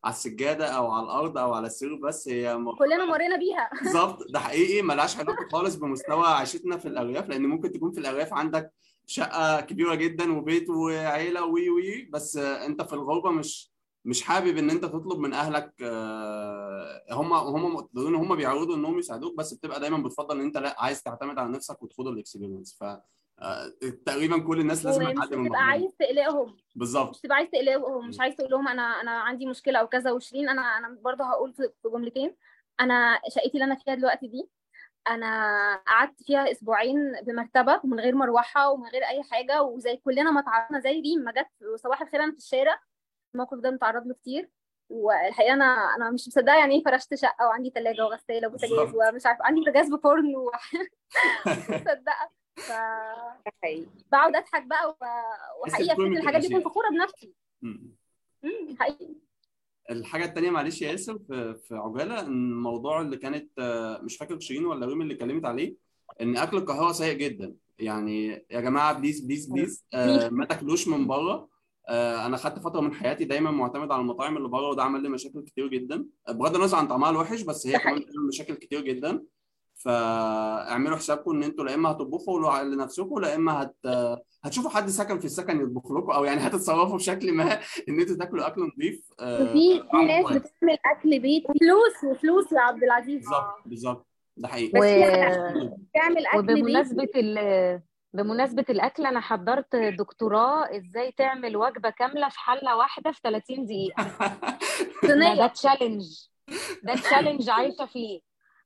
على السجاده او على الارض او على السرير بس هي مرحلة كلنا مرينا بيها بالظبط ده حقيقي ملهاش علاقه خالص بمستوى عيشتنا في الارياف لان ممكن تكون في الارياف عندك شقه كبيره جدا وبيت وعيله وي وي بس آه، انت في الغربه مش مش حابب ان انت تطلب من اهلك آه، هم هم مقدرين هم بيعرضوا انهم يساعدوك بس بتبقى دايما بتفضل ان انت لا عايز تعتمد على نفسك وتخوض الاكسبيرينس ف آه، تقريبا كل الناس لازم ومش تعدي من بتبقى المرحله دي عايز تقلقهم بالظبط مش تبقى عايز تقلقهم مش عايز تقول لهم انا انا عندي مشكله او كذا وشيرين انا انا برضه هقول في في جملتين انا شقتي اللي انا فيها دلوقتي دي انا قعدت فيها اسبوعين بمرتبه ومن غير مروحه ومن غير اي حاجه وزي كلنا ما تعرضنا زي ريم ما جت صباح الخير انا في الشارع الموقف ده متعرض له كتير والحقيقه انا انا مش مصدقه يعني ايه فرشت شقه وعندي ثلاجه وغساله وبوتاجاز بالظبط. ومش عارفه عندي بوتاجاز بفرن ومش مصدقه ف ده حقيقي بقعد اضحك بقى و- تحس وحقيقه بقيمة افتكر الحاجات دي الأشياء. كنت فخوره بنفسي م. امم حقيقي الحاجة التانية معلش يا ياسر في في عجالة إن الموضوع اللي كانت آه، مش فاكر شيرين ولا ريم اللي اتكلمت عليه إن أكل القاهرة سيء جدا يعني يا جماعة بليز بليز بليز آه، ما تاكلوش من بره آه، أنا خدت فترة من حياتي دايما معتمد على المطاعم اللي بره وده عمل لي مشاكل كتير جدا بغض النظر عن طعمها الوحش بس هي ده كمان حقيقي. بتعمل مشاكل كتير جدا فاعملوا حسابكم إن أنتوا لا إما هتطبخوا لنفسكم لا إما هت هتشوفوا حد سكن في السكن يطبخ لكم أو يعني هتتصرفوا بشكل ما إن أنتوا تاكلوا أكل نظيف آه، وفي في طعمه ناس كويس. بتعمل اكل بيت فلوس وفلوس يا عبد العزيز بالظبط بالظبط ده حقيقي بس و... في بتعمل اكل بيت وبمناسبة ال... بمناسبة الأكل أنا حضرت دكتوراه إزاي تعمل وجبة كاملة في حلة واحدة في 30 دقيقة ده ده صينيه تشالنج ده تشالنج عايشة فيه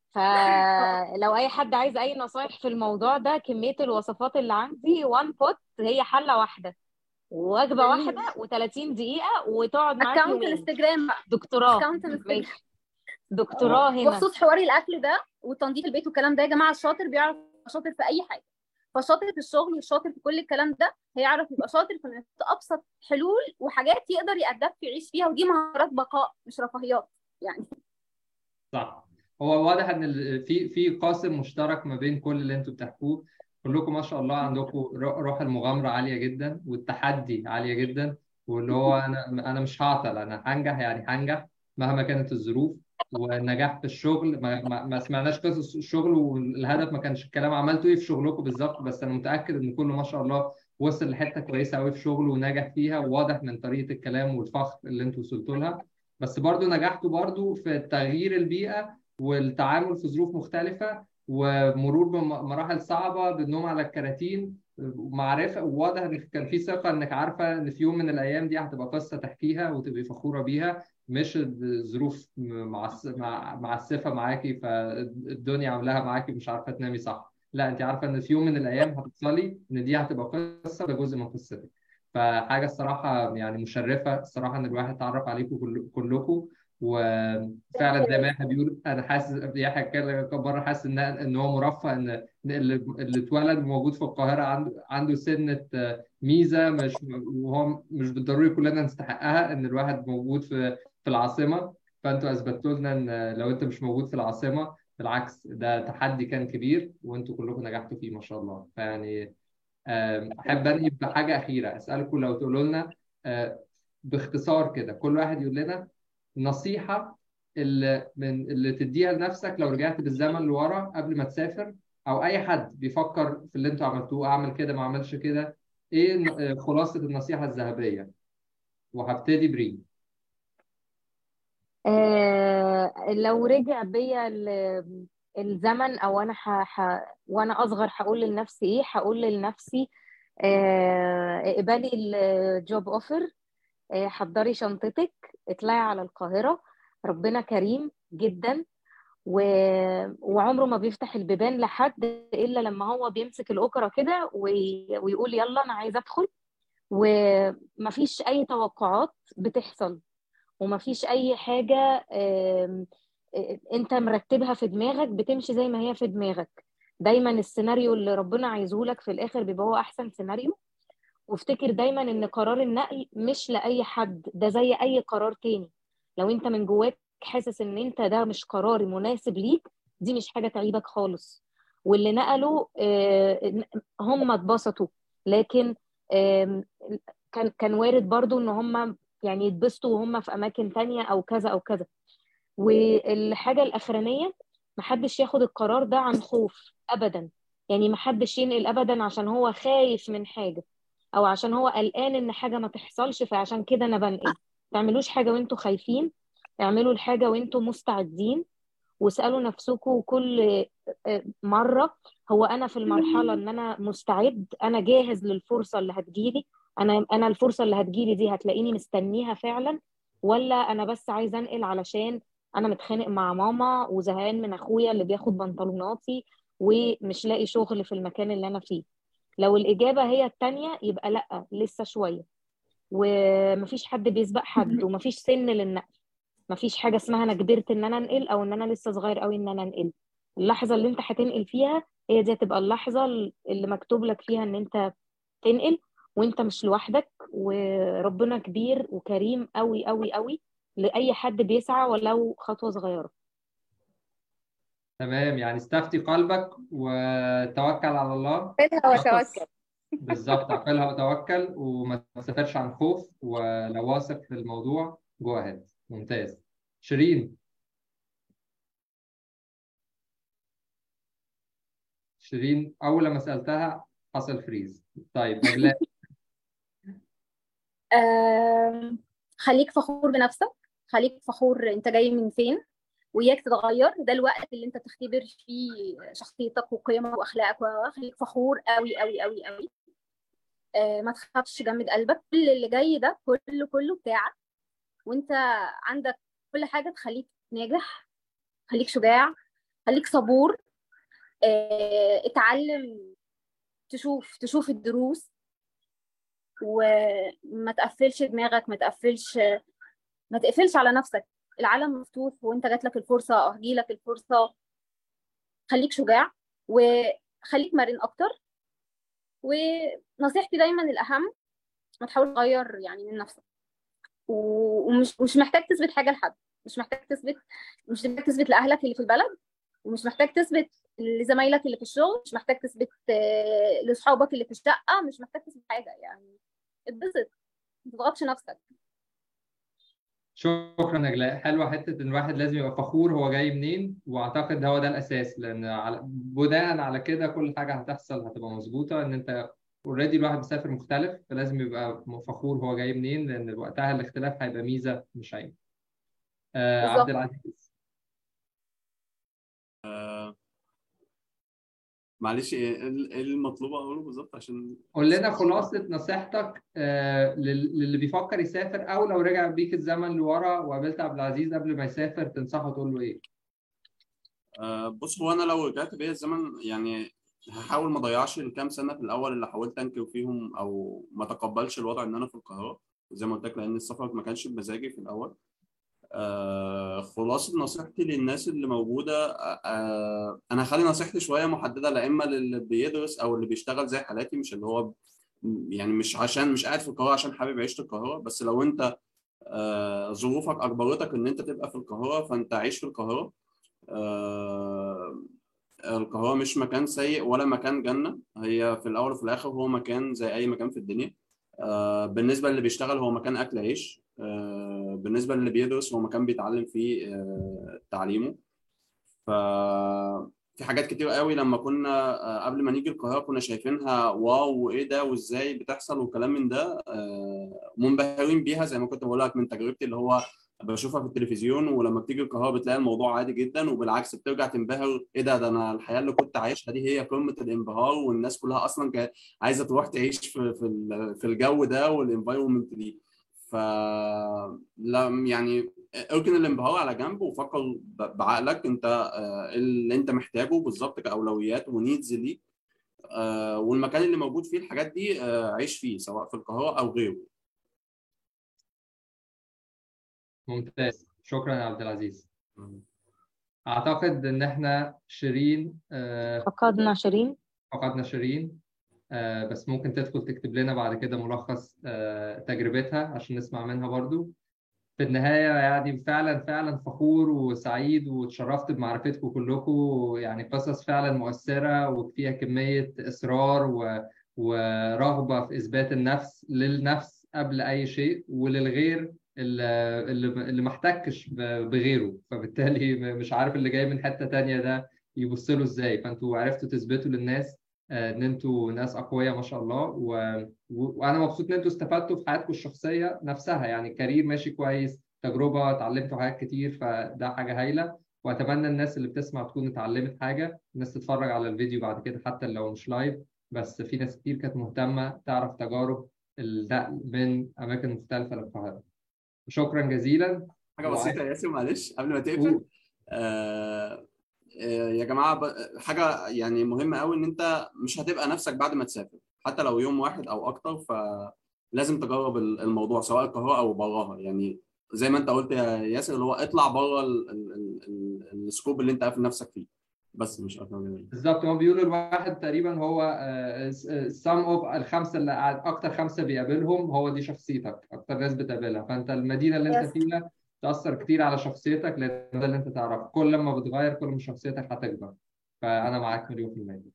فلو أي حد عايز أي نصايح في الموضوع ده كمية الوصفات اللي عندي وان بوت هي حلة واحدة ووجبة جميل. واحدة و30 دقيقة وتقعد معاك اكونت يومين انستجرام بقى دكتوراه اكونت انستجرام ماشي دكتوراه هنا بخصوص حوار الاكل ده وتنظيف البيت والكلام ده يا جماعه الشاطر بيعرف يبقى شاطر في اي حاجه فشاطر في الشغل والشاطر في كل الكلام ده هيعرف يبقى شاطر في إنه يحط ابسط حلول وحاجات يقدر يأدبت يعيش فيها ودي مهارات بقاء مش رفاهيات يعني صح هو واضح ان ال- في في قاسم مشترك ما بين كل اللي انتوا بتحكوه كلكم ما شاء الله عندكم رو- روح المغامره عاليه جدا والتحدي عاليه جدا واللي هو انا انا مش هعطل انا هنجح يعني هنجح مهما كانت الظروف والنجاح في الشغل ما, ما, ما سمعناش قصص الشغل والهدف ما كانش الكلام عملتوا ايه في شغلكم بالظبط بس انا متاكد ان كله ما شاء الله وصل لحته كويسه قوي في شغله ونجح فيها وواضح من طريقه الكلام والفخر اللي انتوا وصلتوا لها بس برضو نجحتوا برضو في تغيير البيئه والتعامل في ظروف مختلفة ومرور بمراحل صعبة بالنوم على الكراتين ومعرفة وواضح ان كان في ثقة انك عارفة ان في يوم من الايام دي هتبقى قصة تحكيها وتبقي فخورة بيها مش الظروف معس- مع- معسفة معاكي فالدنيا عاملاها معاكي مش عارفة تنامي صح لا انت عارفة ان في يوم من الايام هتوصلي ان دي هتبقى قصة ده جزء من قصتك فحاجة الصراحة يعني مشرفة الصراحة ان الواحد اتعرف عليكم كل- كلكم وفعلا زي ما يحيى بيقول انا حاسس يحيى كان بره حاسس ان ان هو مرفه ان إن اللي اللي اتولد موجود في القاهره عنده عنده سنه آه، ميزه مش وهو مش بالضروري كلنا نستحقها ان الواحد موجود في في العاصمه فانتوا اثبتوا لنا ان لو انت مش موجود في العاصمه بالعكس ده تحدي كان كبير وانتوا كلكم نجحتوا فيه ما شاء الله فيعني آم، احب انهي بحاجه اخيره اسالكم لو تقولوا لنا آه، باختصار كده كل واحد يقول لنا نصيحة اللي من اللي تديها لنفسك لو رجعت بالزمن لورا قبل ما تسافر أو أي حد بيفكر في اللي أنتوا عملتوه أعمل كده ما أعملش كده إيه ن- خلاصة النصيحة الذهبية؟ وهبتدي بريم آه لو رجع بيا ال- الزمن او انا ح... ح... وانا اصغر هقول لنفسي ايه هقول لنفسي آه اقبلي الجوب اوفر آه حضري شنطتك اطلعي على القاهرة ربنا كريم جدا و... وعمره ما بيفتح البيبان لحد الا لما هو بيمسك الاوكرة كده وي... ويقول يلا انا عايز ادخل ومفيش اي توقعات بتحصل ومفيش اي حاجة آم، آه، انت مرتبها في دماغك بتمشي زي ما هي في دماغك دايما السيناريو اللي ربنا عايزه لك في الاخر بيبقى هو احسن سيناريو وافتكر دايما ان قرار النقل مش لاي حد ده زي اي قرار تاني لو انت من جواك حاسس ان انت ده مش قرار مناسب ليك دي مش حاجة تعيبك خالص واللي نقلوا آه، هم اتبسطوا لكن آم، كان كان وارد برضو ان هم يعني يتبسطوا وهم في اماكن تانية او كذا او كذا والحاجه الاخرانيه محدش ياخد القرار ده عن خوف ابدا يعني محدش ينقل ابدا عشان هو خايف من حاجه او عشان هو قلقان ان حاجه ما تحصلش فعشان كده انا بنقل ما تعملوش حاجه وانتوا خايفين اعملوا الحاجه وانتوا مستعدين واسالوا نفسكم كل مره هو انا في المرحله ان انا مستعد انا جاهز للفرصه اللي هتجيلي انا انا الفرصه اللي هتجيلي دي هتلاقيني مستنيها فعلا ولا انا بس عايزه انقل علشان انا متخانق مع ماما وزهقان من اخويا اللي بياخد بنطلوناتي ومش لاقي شغل في المكان اللي انا فيه لو الاجابه هي التانية يبقى لا لسه شويه ومفيش حد بيسبق حد ومفيش سن للنقل مفيش حاجه اسمها انا كبرت ان انا انقل او ان انا لسه صغير قوي ان انا انقل اللحظه اللي انت هتنقل فيها هي دي هتبقى اللحظه اللي مكتوب لك فيها ان انت تنقل وانت مش لوحدك وربنا كبير وكريم قوي قوي قوي لاي حد بيسعى ولو خطوه صغيره تمام يعني استفتي قلبك وتوكل على الله عقلها وتوكل بالظبط عقلها وتوكل وما تسافرش عن خوف ولو واثق في الموضوع جو اهيد ممتاز شيرين شيرين اول لما سالتها حصل فريز طيب نجلاء آم، خليك فخور بنفسك خليك فخور انت جاي من فين وإياك تتغير ده الوقت اللي انت تختبر فيه شخصيتك وقيمك واخلاقك وخليك فخور قوي قوي قوي قوي آه، ما تخافش جمد قلبك كل اللي جاي ده كله كله بتاعك وانت عندك كل حاجة تخليك ناجح خليك شجاع خليك صبور آه، اتعلم تشوف تشوف الدروس وما تقفلش دماغك ما تقفلش ما تقفلش على نفسك العالم مفتوح وانت جات لك الفرصة او هجيلك الفرصة خليك شجاع وخليك مرن اكتر ونصيحتي دايما الاهم ما تحاول تغير يعني من نفسك و- ومش مش محتاج تثبت حاجة لحد مش محتاج تثبت مش محتاج تثبت لأهلك اللي في البلد ومش محتاج تثبت لزمايلك اللي في الشغل مش محتاج تثبت آه، لاصحابك اللي في الشقة مش محتاج تثبت حاجة يعني اتبسط ما تضغطش نفسك شكرا نجلاء حلوه حته ان الواحد لازم يبقى فخور هو جاي منين واعتقد هو ده الاساس لان على بناء على كده كل حاجه هتحصل هتبقى مظبوطه ان انت اوريدي الواحد مسافر مختلف فلازم يبقى فخور هو جاي منين لان وقتها الاختلاف هيبقى ميزه مش عيب آه بالظبط. عبد العزيز معلش ايه إيه المطلوب اقوله بالظبط عشان قول لنا خلاصه نصيحتك آه لل- للي بيفكر يسافر او لو رجع بيك الزمن لورا وقابلت عبد العزيز قبل ما يسافر تنصحه تقول له ايه؟ آه، بص هو انا لو رجعت بيا الزمن يعني هحاول ما اضيعش الكام سنه في الاول اللي حاولت انكر فيهم او ما تقبلش الوضع ان انا في القاهره زي ما قلت لك لان السفر ما كانش بمزاجي في الاول آه خلاصة نصيحتي للناس اللي موجودة آه آه، أنا هخلي نصيحتي شوية محددة لا إما للي بيدرس أو اللي بيشتغل زي حالاتي مش اللي هو يعني مش عشان مش قاعد في القاهرة عشان حابب عيشة القاهرة بس لو أنت آه ظروفك أجبرتك إن أنت تبقى في القاهرة فأنت عيش في القاهرة آه القاهرة مش مكان سيء ولا مكان جنة هي في الأول وفي الآخر هو مكان زي أي مكان في الدنيا آه بالنسبة للي بيشتغل هو مكان أكل عيش آه بالنسبة للي بيدرس هو مكان بيتعلم فيه آه تعليمه ف في حاجات كتير قوي لما كنا آه، قبل ما نيجي القاهرة كنا شايفينها واو وايه ده وازاي بتحصل وكلام من ده آه، منبهرين بيها زي ما كنت بقول لك من تجربتي اللي هو بشوفها في التلفزيون ولما بتيجي القاهرة بتلاقي الموضوع عادي جدا وبالعكس بترجع تنبهر ايه ده ده انا الحياة اللي كنت عايشها دي هي قمة الانبهار والناس كلها اصلا كانت عايزة تروح تعيش في في ال- في الجو ده والانفايرمنت دي ف لا يعني اركن الانبهار على جنب وفكر ب- بعقلك انت آه، اللي انت محتاجه بالظبط كاولويات ونيدز ليك آه، والمكان اللي موجود فيه الحاجات دي آه، عيش فيه سواء في القاهره او غيره ممتاز شكرا يا عبد العزيز اعتقد ان احنا شيرين آه، فقدنا شيرين فقدنا شيرين آه، بس ممكن تدخل تكتب لنا بعد كده ملخص آه، تجربتها عشان نسمع منها برضو في النهاية يعني فعلا فعلا فخور وسعيد واتشرفت بمعرفتكم كلكم يعني قصص فعلا مؤثرة وفيها كمية إصرار و... ورغبة في إثبات النفس للنفس قبل اي شيء وللغير اللي اللي اللي ما احتكش ب- بغيره فبالتالي م- مش عارف اللي جاي من حتة تانية ده يبص له ازاي فانتوا عرفتوا تثبتوا للناس آه، ان انتوا ناس اقوياء ما شاء الله و... و... وانا مبسوط ان انتوا استفدتوا في حياتكم الشخصيه نفسها يعني كارير ماشي كويس تجربه اتعلمتوا حاجات كتير فده حاجه هايله واتمنى الناس اللي بتسمع تكون اتعلمت حاجه الناس تتفرج على الفيديو بعد كده حتى لو مش لايف بس في ناس كتير كانت مهتمه تعرف تجارب النقل من اماكن مختلفه للقاهره شكرا جزيلا حاجه بسيطه يا ياسر معلش قبل ما تقفل قول. آه آه، يا جماعه ب- حاجه يعني مهمه قوي ان انت مش هتبقى نفسك بعد ما تسافر حتى لو يوم واحد او اكتر فلازم تجرب ال- الموضوع سواء القاهره او براها يعني زي ما انت قلت يا ياسر اللي هو اطلع بره ال- ال- ال- ال- السكوب اللي انت قافل نفسك فيه بس مش اكتر من كده بالظبط هو بيقولوا الواحد تقريبا هو سام اوف الخمسه اللي قاعد اكتر خمسه بيقابلهم هو دي شخصيتك اكتر ناس بتقابلها فانت المدينه اللي انت Yes. فيها تاثر كتير على شخصيتك لان ده اللي انت تعرفه كل ما بتغير كل ما شخصيتك هتكبر فانا معاك مليون في المية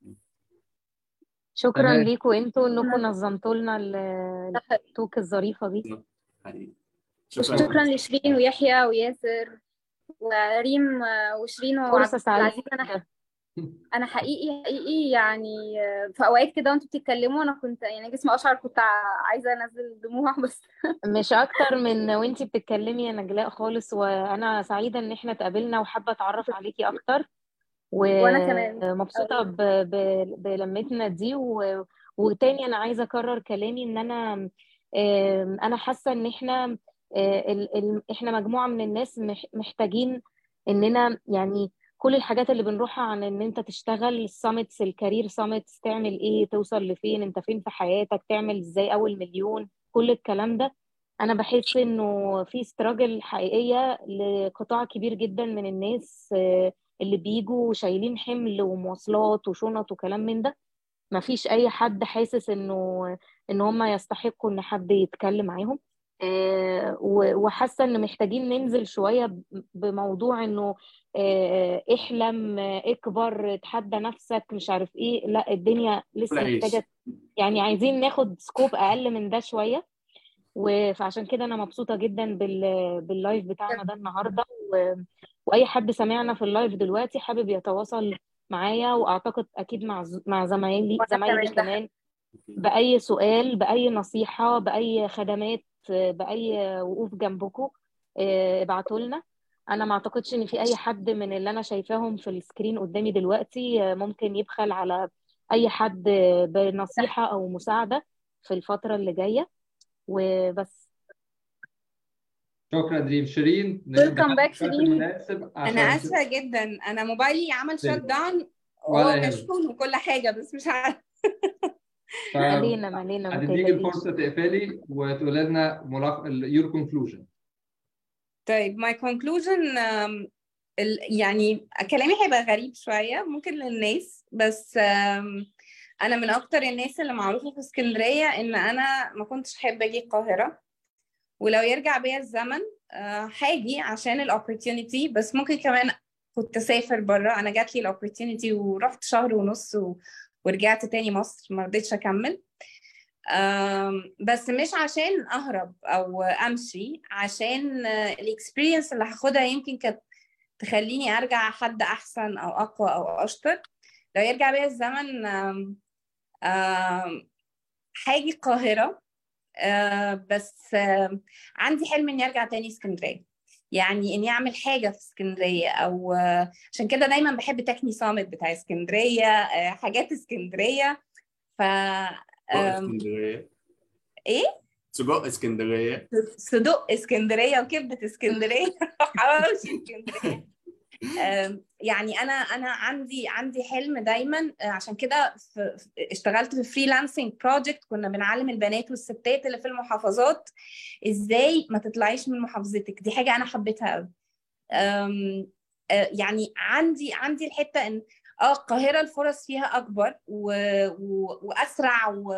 شكرا تمام. ليكوا انتوا انكم نظمتوا لنا ال- التوك الظريفه دي حقيقي شكرا لشيرين ويحيى وياسر وريم وشيرين فرصه وعبد سعيده العزيز انا انا حقيقي حقيقي يعني في اوقات كده وانتوا بتتكلموا انا كنت يعني جسمي اشعر كنت عايزه انزل دموع بس مش اكتر من وانتي بتتكلمي يا نجلاء خالص وانا سعيده ان احنا اتقابلنا وحابه اتعرف عليكي اكتر وأنا كمان. ومبسوطه ب... ب... بلمتنا دي و... وتاني انا عايزه اكرر كلامي ان انا آم، انا حاسه ان احنا آه، ال... ال... احنا مجموعه من الناس مح... محتاجين اننا يعني كل الحاجات اللي بنروحها عن ان انت تشتغل السامتس الكارير سامتس تعمل ايه توصل لفين انت فين في حياتك تعمل ازاي اول مليون كل الكلام ده انا بحس انه في استراجل حقيقيه لقطاع كبير جدا من الناس آه، اللي بيجوا شايلين حمل ومواصلات وشنط وكلام من ده ما فيش اي حد حاسس انه ان هم يستحقوا ان حد يتكلم معاهم آه، و- وحاسه ان محتاجين ننزل شويه ب- بموضوع انه آه، احلم آه، اكبر اتحدى نفسك مش عارف ايه لا الدنيا لسه كل عيش. محتاجه يعني عايزين ناخد سكوب اقل من ده شويه و- فعشان كده انا مبسوطه جدا بال باللايف بتاعنا ده النهارده و... واي حد سمعنا في اللايف دلوقتي حابب يتواصل معايا واعتقد اكيد مع ز- مع زمايلي وأنا زمايلي كمان ده كمان باي سؤال باي نصيحه باي خدمات باي وقوف جنبكم ابعتوا لنا انا ما اعتقدش ان في اي حد من اللي انا شايفاهم في السكرين قدامي دلوقتي آه، ممكن يبخل على اي حد بنصيحه او مساعده في الفتره اللي جايه وبس شكرا دريم شيرين Welcome back، في الوقت شيرين. المناسب عشان انا اسفه جدا انا موبايلي عمل شات داون ولا هو يهمك. مشحون وكل حاجه بس مش عارفه ف- مالينا مالينا ما هتديكي تقلقيش الفرصه تقفلي وتقولي لنا ملخ... يور كونكلوجن طيب my conclusion um, ال- يعني كلامي هيبقى غريب شوية ممكن للناس بس um, أنا من أكتر الناس اللي معروفة في اسكندرية إن أنا ما كنتش أحب أجي القاهرة ولو يرجع بيا الزمن آه، هاجي عشان الأوبورتيونيتي بس ممكن كمان كنت أسافر بره أنا جات لي الأوبورتيونيتي ورحت شهر ونص و... ورجعت تاني مصر ما رضيتش أكمل آم، بس مش عشان اهرب او امشي عشان الاكسبيرينس اللي هاخدها يمكن كانت تخليني ارجع حد احسن او اقوى او اشطر لو يرجع بيا الزمن آم، آم، هاجي القاهرة آه، بس آم، عندي حلم اني ارجع تاني اسكندرية يعني اني اعمل حاجة في اسكندرية او آه، عشان كده دايما بحب تكني صامت بتاع اسكندرية آه، حاجات اسكندرية ف سجق آم، اسكندريه ايه سجق اسكندريه صدق اسكندريه وكبده اسكندريه وحواوشي اسكندريه آم، يعني انا انا عندي عندي حلم دايما آه، عشان كده في- في- اشتغلت في فريلانسنج بروجكت كنا بنعلم البنات والستات اللي في المحافظات ازاي ما تطلعيش من محافظتك دي حاجه انا حبيتها قوي أم، آه، يعني عندي عندي الحته ان اه القاهره الفرص فيها اكبر و... و... واسرع و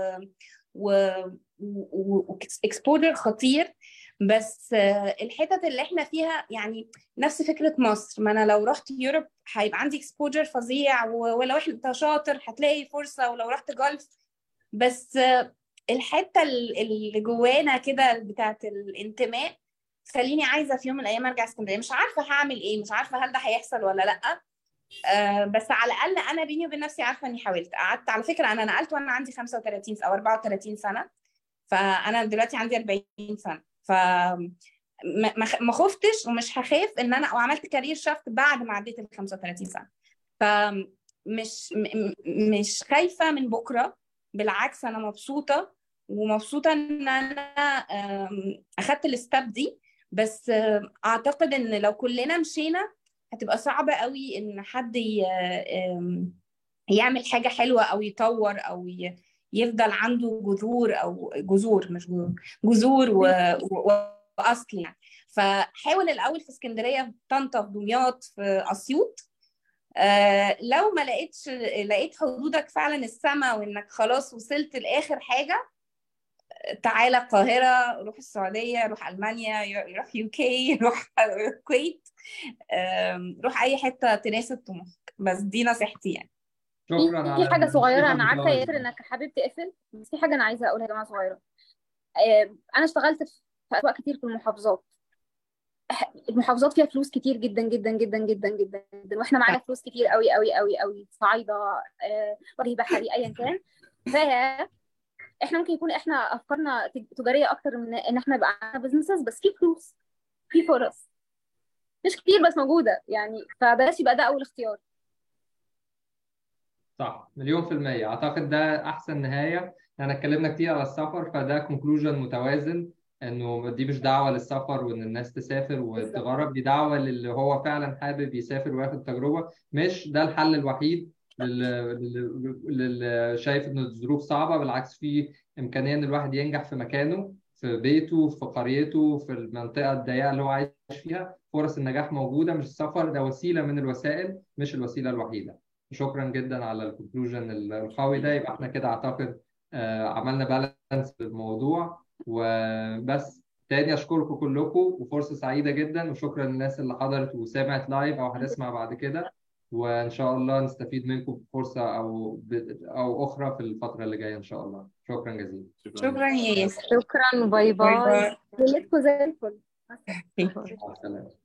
و واكسبورر خطير بس آه، الحتت اللي احنا فيها يعني نفس فكره مصر ما انا لو رحت يوروب هيبقى عندي اكسبوجر فظيع و- ولو انت شاطر هتلاقي فرصه ولو رحت جولف بس آه، الحته ال- اللي جوانا كده بتاعت الانتماء تخليني عايزه في يوم من الايام ارجع اسكندريه مش عارفه هعمل ايه مش عارفه هل ده هيحصل ولا لا آه بس على الاقل انا بيني وبين نفسي عارفه اني حاولت قعدت على فكره انا نقلت وانا عندي 35 او 34 سنه فانا دلوقتي عندي 40 سنه ف ما ما- ما خفتش ومش هخاف ان انا وعملت كارير شافت بعد ما عديت ال 35 سنه فمش م- م- مش خايفه من بكره بالعكس انا مبسوطه ومبسوطه ان انا آم، اخدت الستاب دي بس آم، اعتقد ان لو كلنا مشينا هتبقى صعبه قوي ان حد ي- آم، يعمل حاجه حلوه او يطور او ي- يفضل عنده جذور او جذور مش جذور جذور و... و... واصل يعني فحاول الاول في اسكندريه في طنطا في دمياط في اسيوط آه لو ما لقيتش لقيت حدودك فعلا السما وانك خلاص وصلت لاخر حاجه تعالى القاهره روح السعوديه روح المانيا روح يو كي روح الكويت آم، روح اي حته تناسب طموحك بس دي نصيحتي يعني شكرا في على في حاجه صغيره انا عارفه يا الموضوع. ياسر انك حابب تقفل بس في حاجه انا عايزه اقولها يا جماعه صغيره آه، انا اشتغلت في في اسواق كتير في المحافظات المحافظات فيها فلوس كتير جدا جدا جدا جدا جدا جدا واحنا معانا فلوس كتير قوي قوي قوي قوي صعيده آه، وجه بحري ايا كان ف احنا ممكن يكون احنا افكارنا تج- تجاريه اكتر من ان احنا يبقى عندنا بزنسز بس في فلوس في فرص مش كتير بس موجوده يعني فبلاش يبقى ده اول اختيار صح مليون في المية أعتقد ده أحسن نهاية احنا اتكلمنا كتير على السفر فده كونكلوجن متوازن إنه دي مش دعوة للسفر وإن الناس تسافر وتجرب دي دعوة للي هو فعلا حابب يسافر وياخد تجربة مش ده الحل الوحيد للي شايف إن الظروف صعبة بالعكس في إمكانية إن الواحد ينجح في مكانه في بيته في قريته في المنطقة الضيقة اللي هو عايش فيها فرص النجاح موجودة مش السفر ده وسيلة من الوسائل مش الوسيلة الوحيدة شكرا جدا على الكونكلوجن القوي ده يبقى احنا كده اعتقد آه، عملنا بالانس في الموضوع وبس تاني اشكركم كلكم وفرصه سعيده جدا وشكرا للناس اللي حضرت وسمعت لايف او هتسمع بعد كده وان شاء الله نستفيد منكم بفرصه او ب... او اخرى في الفتره اللي جايه ان شاء الله شكرا جزيلا شكرا يا ياسر شكرا باي باي باي باي ليلتكم زي الفل باي مع السلامه